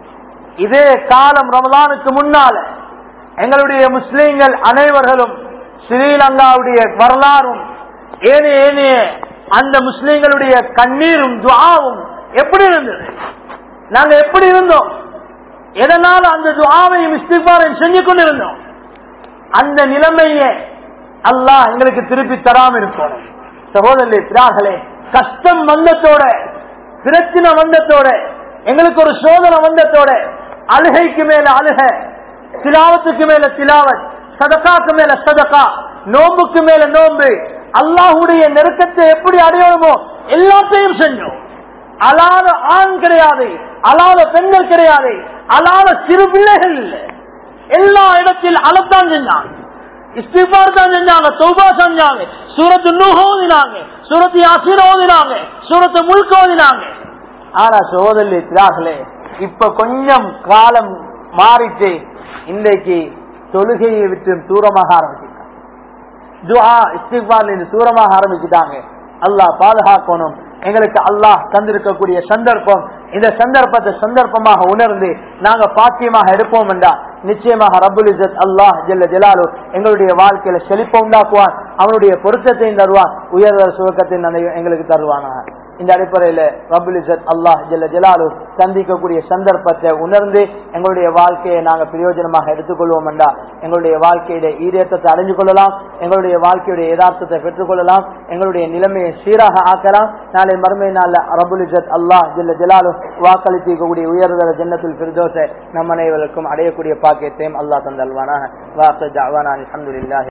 இதே காலம் ரமலானுக்கு முன்னால எங்களுடைய முஸ்லீம்கள் அனைவர்களும் ஸ்ரீலங்காவுடைய வரலாறும் ஏனைய ஏனைய அந்த முஸ்லீம்களுடைய கண்ணீரும் துவாவும் எப்படி இருந்தது நாங்க எப்படி இருந்தோம் எதனால அந்த துவாவையும் இஸ்திபாரையும் செஞ்சு கொண்டிருந்தோம் அந்த நிலைமையை அல்லாஹ் எங்களுக்கு திருப்பி தராம இருக்கணும் சகோதரர்களே பிரார்களே கஷ்டம் வந்தத்தோட பிரச்சனை வந்தத்தோட எங்களுக்கு ஒரு சோதனை வந்தத்தோட அழுகைக்கு மேல அழுக திலாவத்துக்கு மேல திலாவத் சதக்காக்கு மேல சதக்கா நோம்புக்கு மேல நோம்பு அல்லாஹுடைய நெருக்கத்தை எப்படி அடையணுமோ எல்லாத்தையும் செஞ்சோம் அலாத ஆண் கிடையாது அலாத பெண்கள் கிடையாது அலாத சிறு பிள்ளைகள் இல்லை எல்லா இடத்தில் அலத்தான் செஞ்சாங்க இஸ்திபார் தான் செஞ்சாங்க சௌபா செஞ்சாங்க சூரத்து நூஹ் ஓதினாங்க சூரத்து யாசின் ஓதினாங்க சூரத்து முழுக்க ஓதினாங்க ஆனா சோதரி திராகலே இப்ப கொஞ்சம் காலம் மாறிட்டு இன்றைக்கு தொழுகையை விட்டு தூரமாக ஆரம்பிச்சிட்டாங்க துஆ இஸ்திக்பார்ல இருந்து தூரமாக ஆரம்பிச்சுட்டாங்க அல்லாஹ் பாதுகாக்கணும் எங்களுக்கு அல்லாஹ் தந்திருக்கக்கூடிய சந்தர்ப்பம் இந்த சந்தர்ப்பத்தை சந்தர்ப்பமாக உணர்ந்து நாங்க பாக்கியமாக எடுப்போம் என்றா நிச்சயமாக ரபுல் இசத் அல்லாஹ் ஜல்ல ஜலாலு எங்களுடைய வாழ்க்கையில செழிப்ப உண்டாக்குவான் அவனுடைய பொருத்தத்தையும் தருவான் உயர்தர சுவக்கத்தையும் எங்களுக்கு தருவானாக இந்த அடிப்படையில ரபுல் இசத் அல்லாஹ் ஜல்ல ஜலாலு சந்திக்கக்கூடிய சந்தர்ப்பத்தை உணர்ந்து எங்களுடைய வாழ்க்கையை நாங்க பிரயோஜனமாக எடுத்துக்கொள்வோம் என்றா எங்களுடைய வாழ்க்கையில ஈரேற்றத்தை அடைஞ்சு கொள்ளலாம் எங்களுடைய வாழ்க்கையுடைய யதார்த்தத்தை பெற்றுக்கொள்ளலாம் எங்களுடைய நிலைமையை சீராக ஆக்கலாம் நாளை மறுமை நாள்ல ரபுல் இசத் அல்லாஹ் ஜல்ல ஜலாலு வாக்களித்திருக்கக்கூடிய உயர்தர ஜன்னத்துல் பிரதோஷ நம் அனைவருக்கும் அடையக்கூடிய பாக்கியத்தையும் அல்லாஹ் தந்தல்வானாக வாச ஜாவானா அலமதுல்லாஹி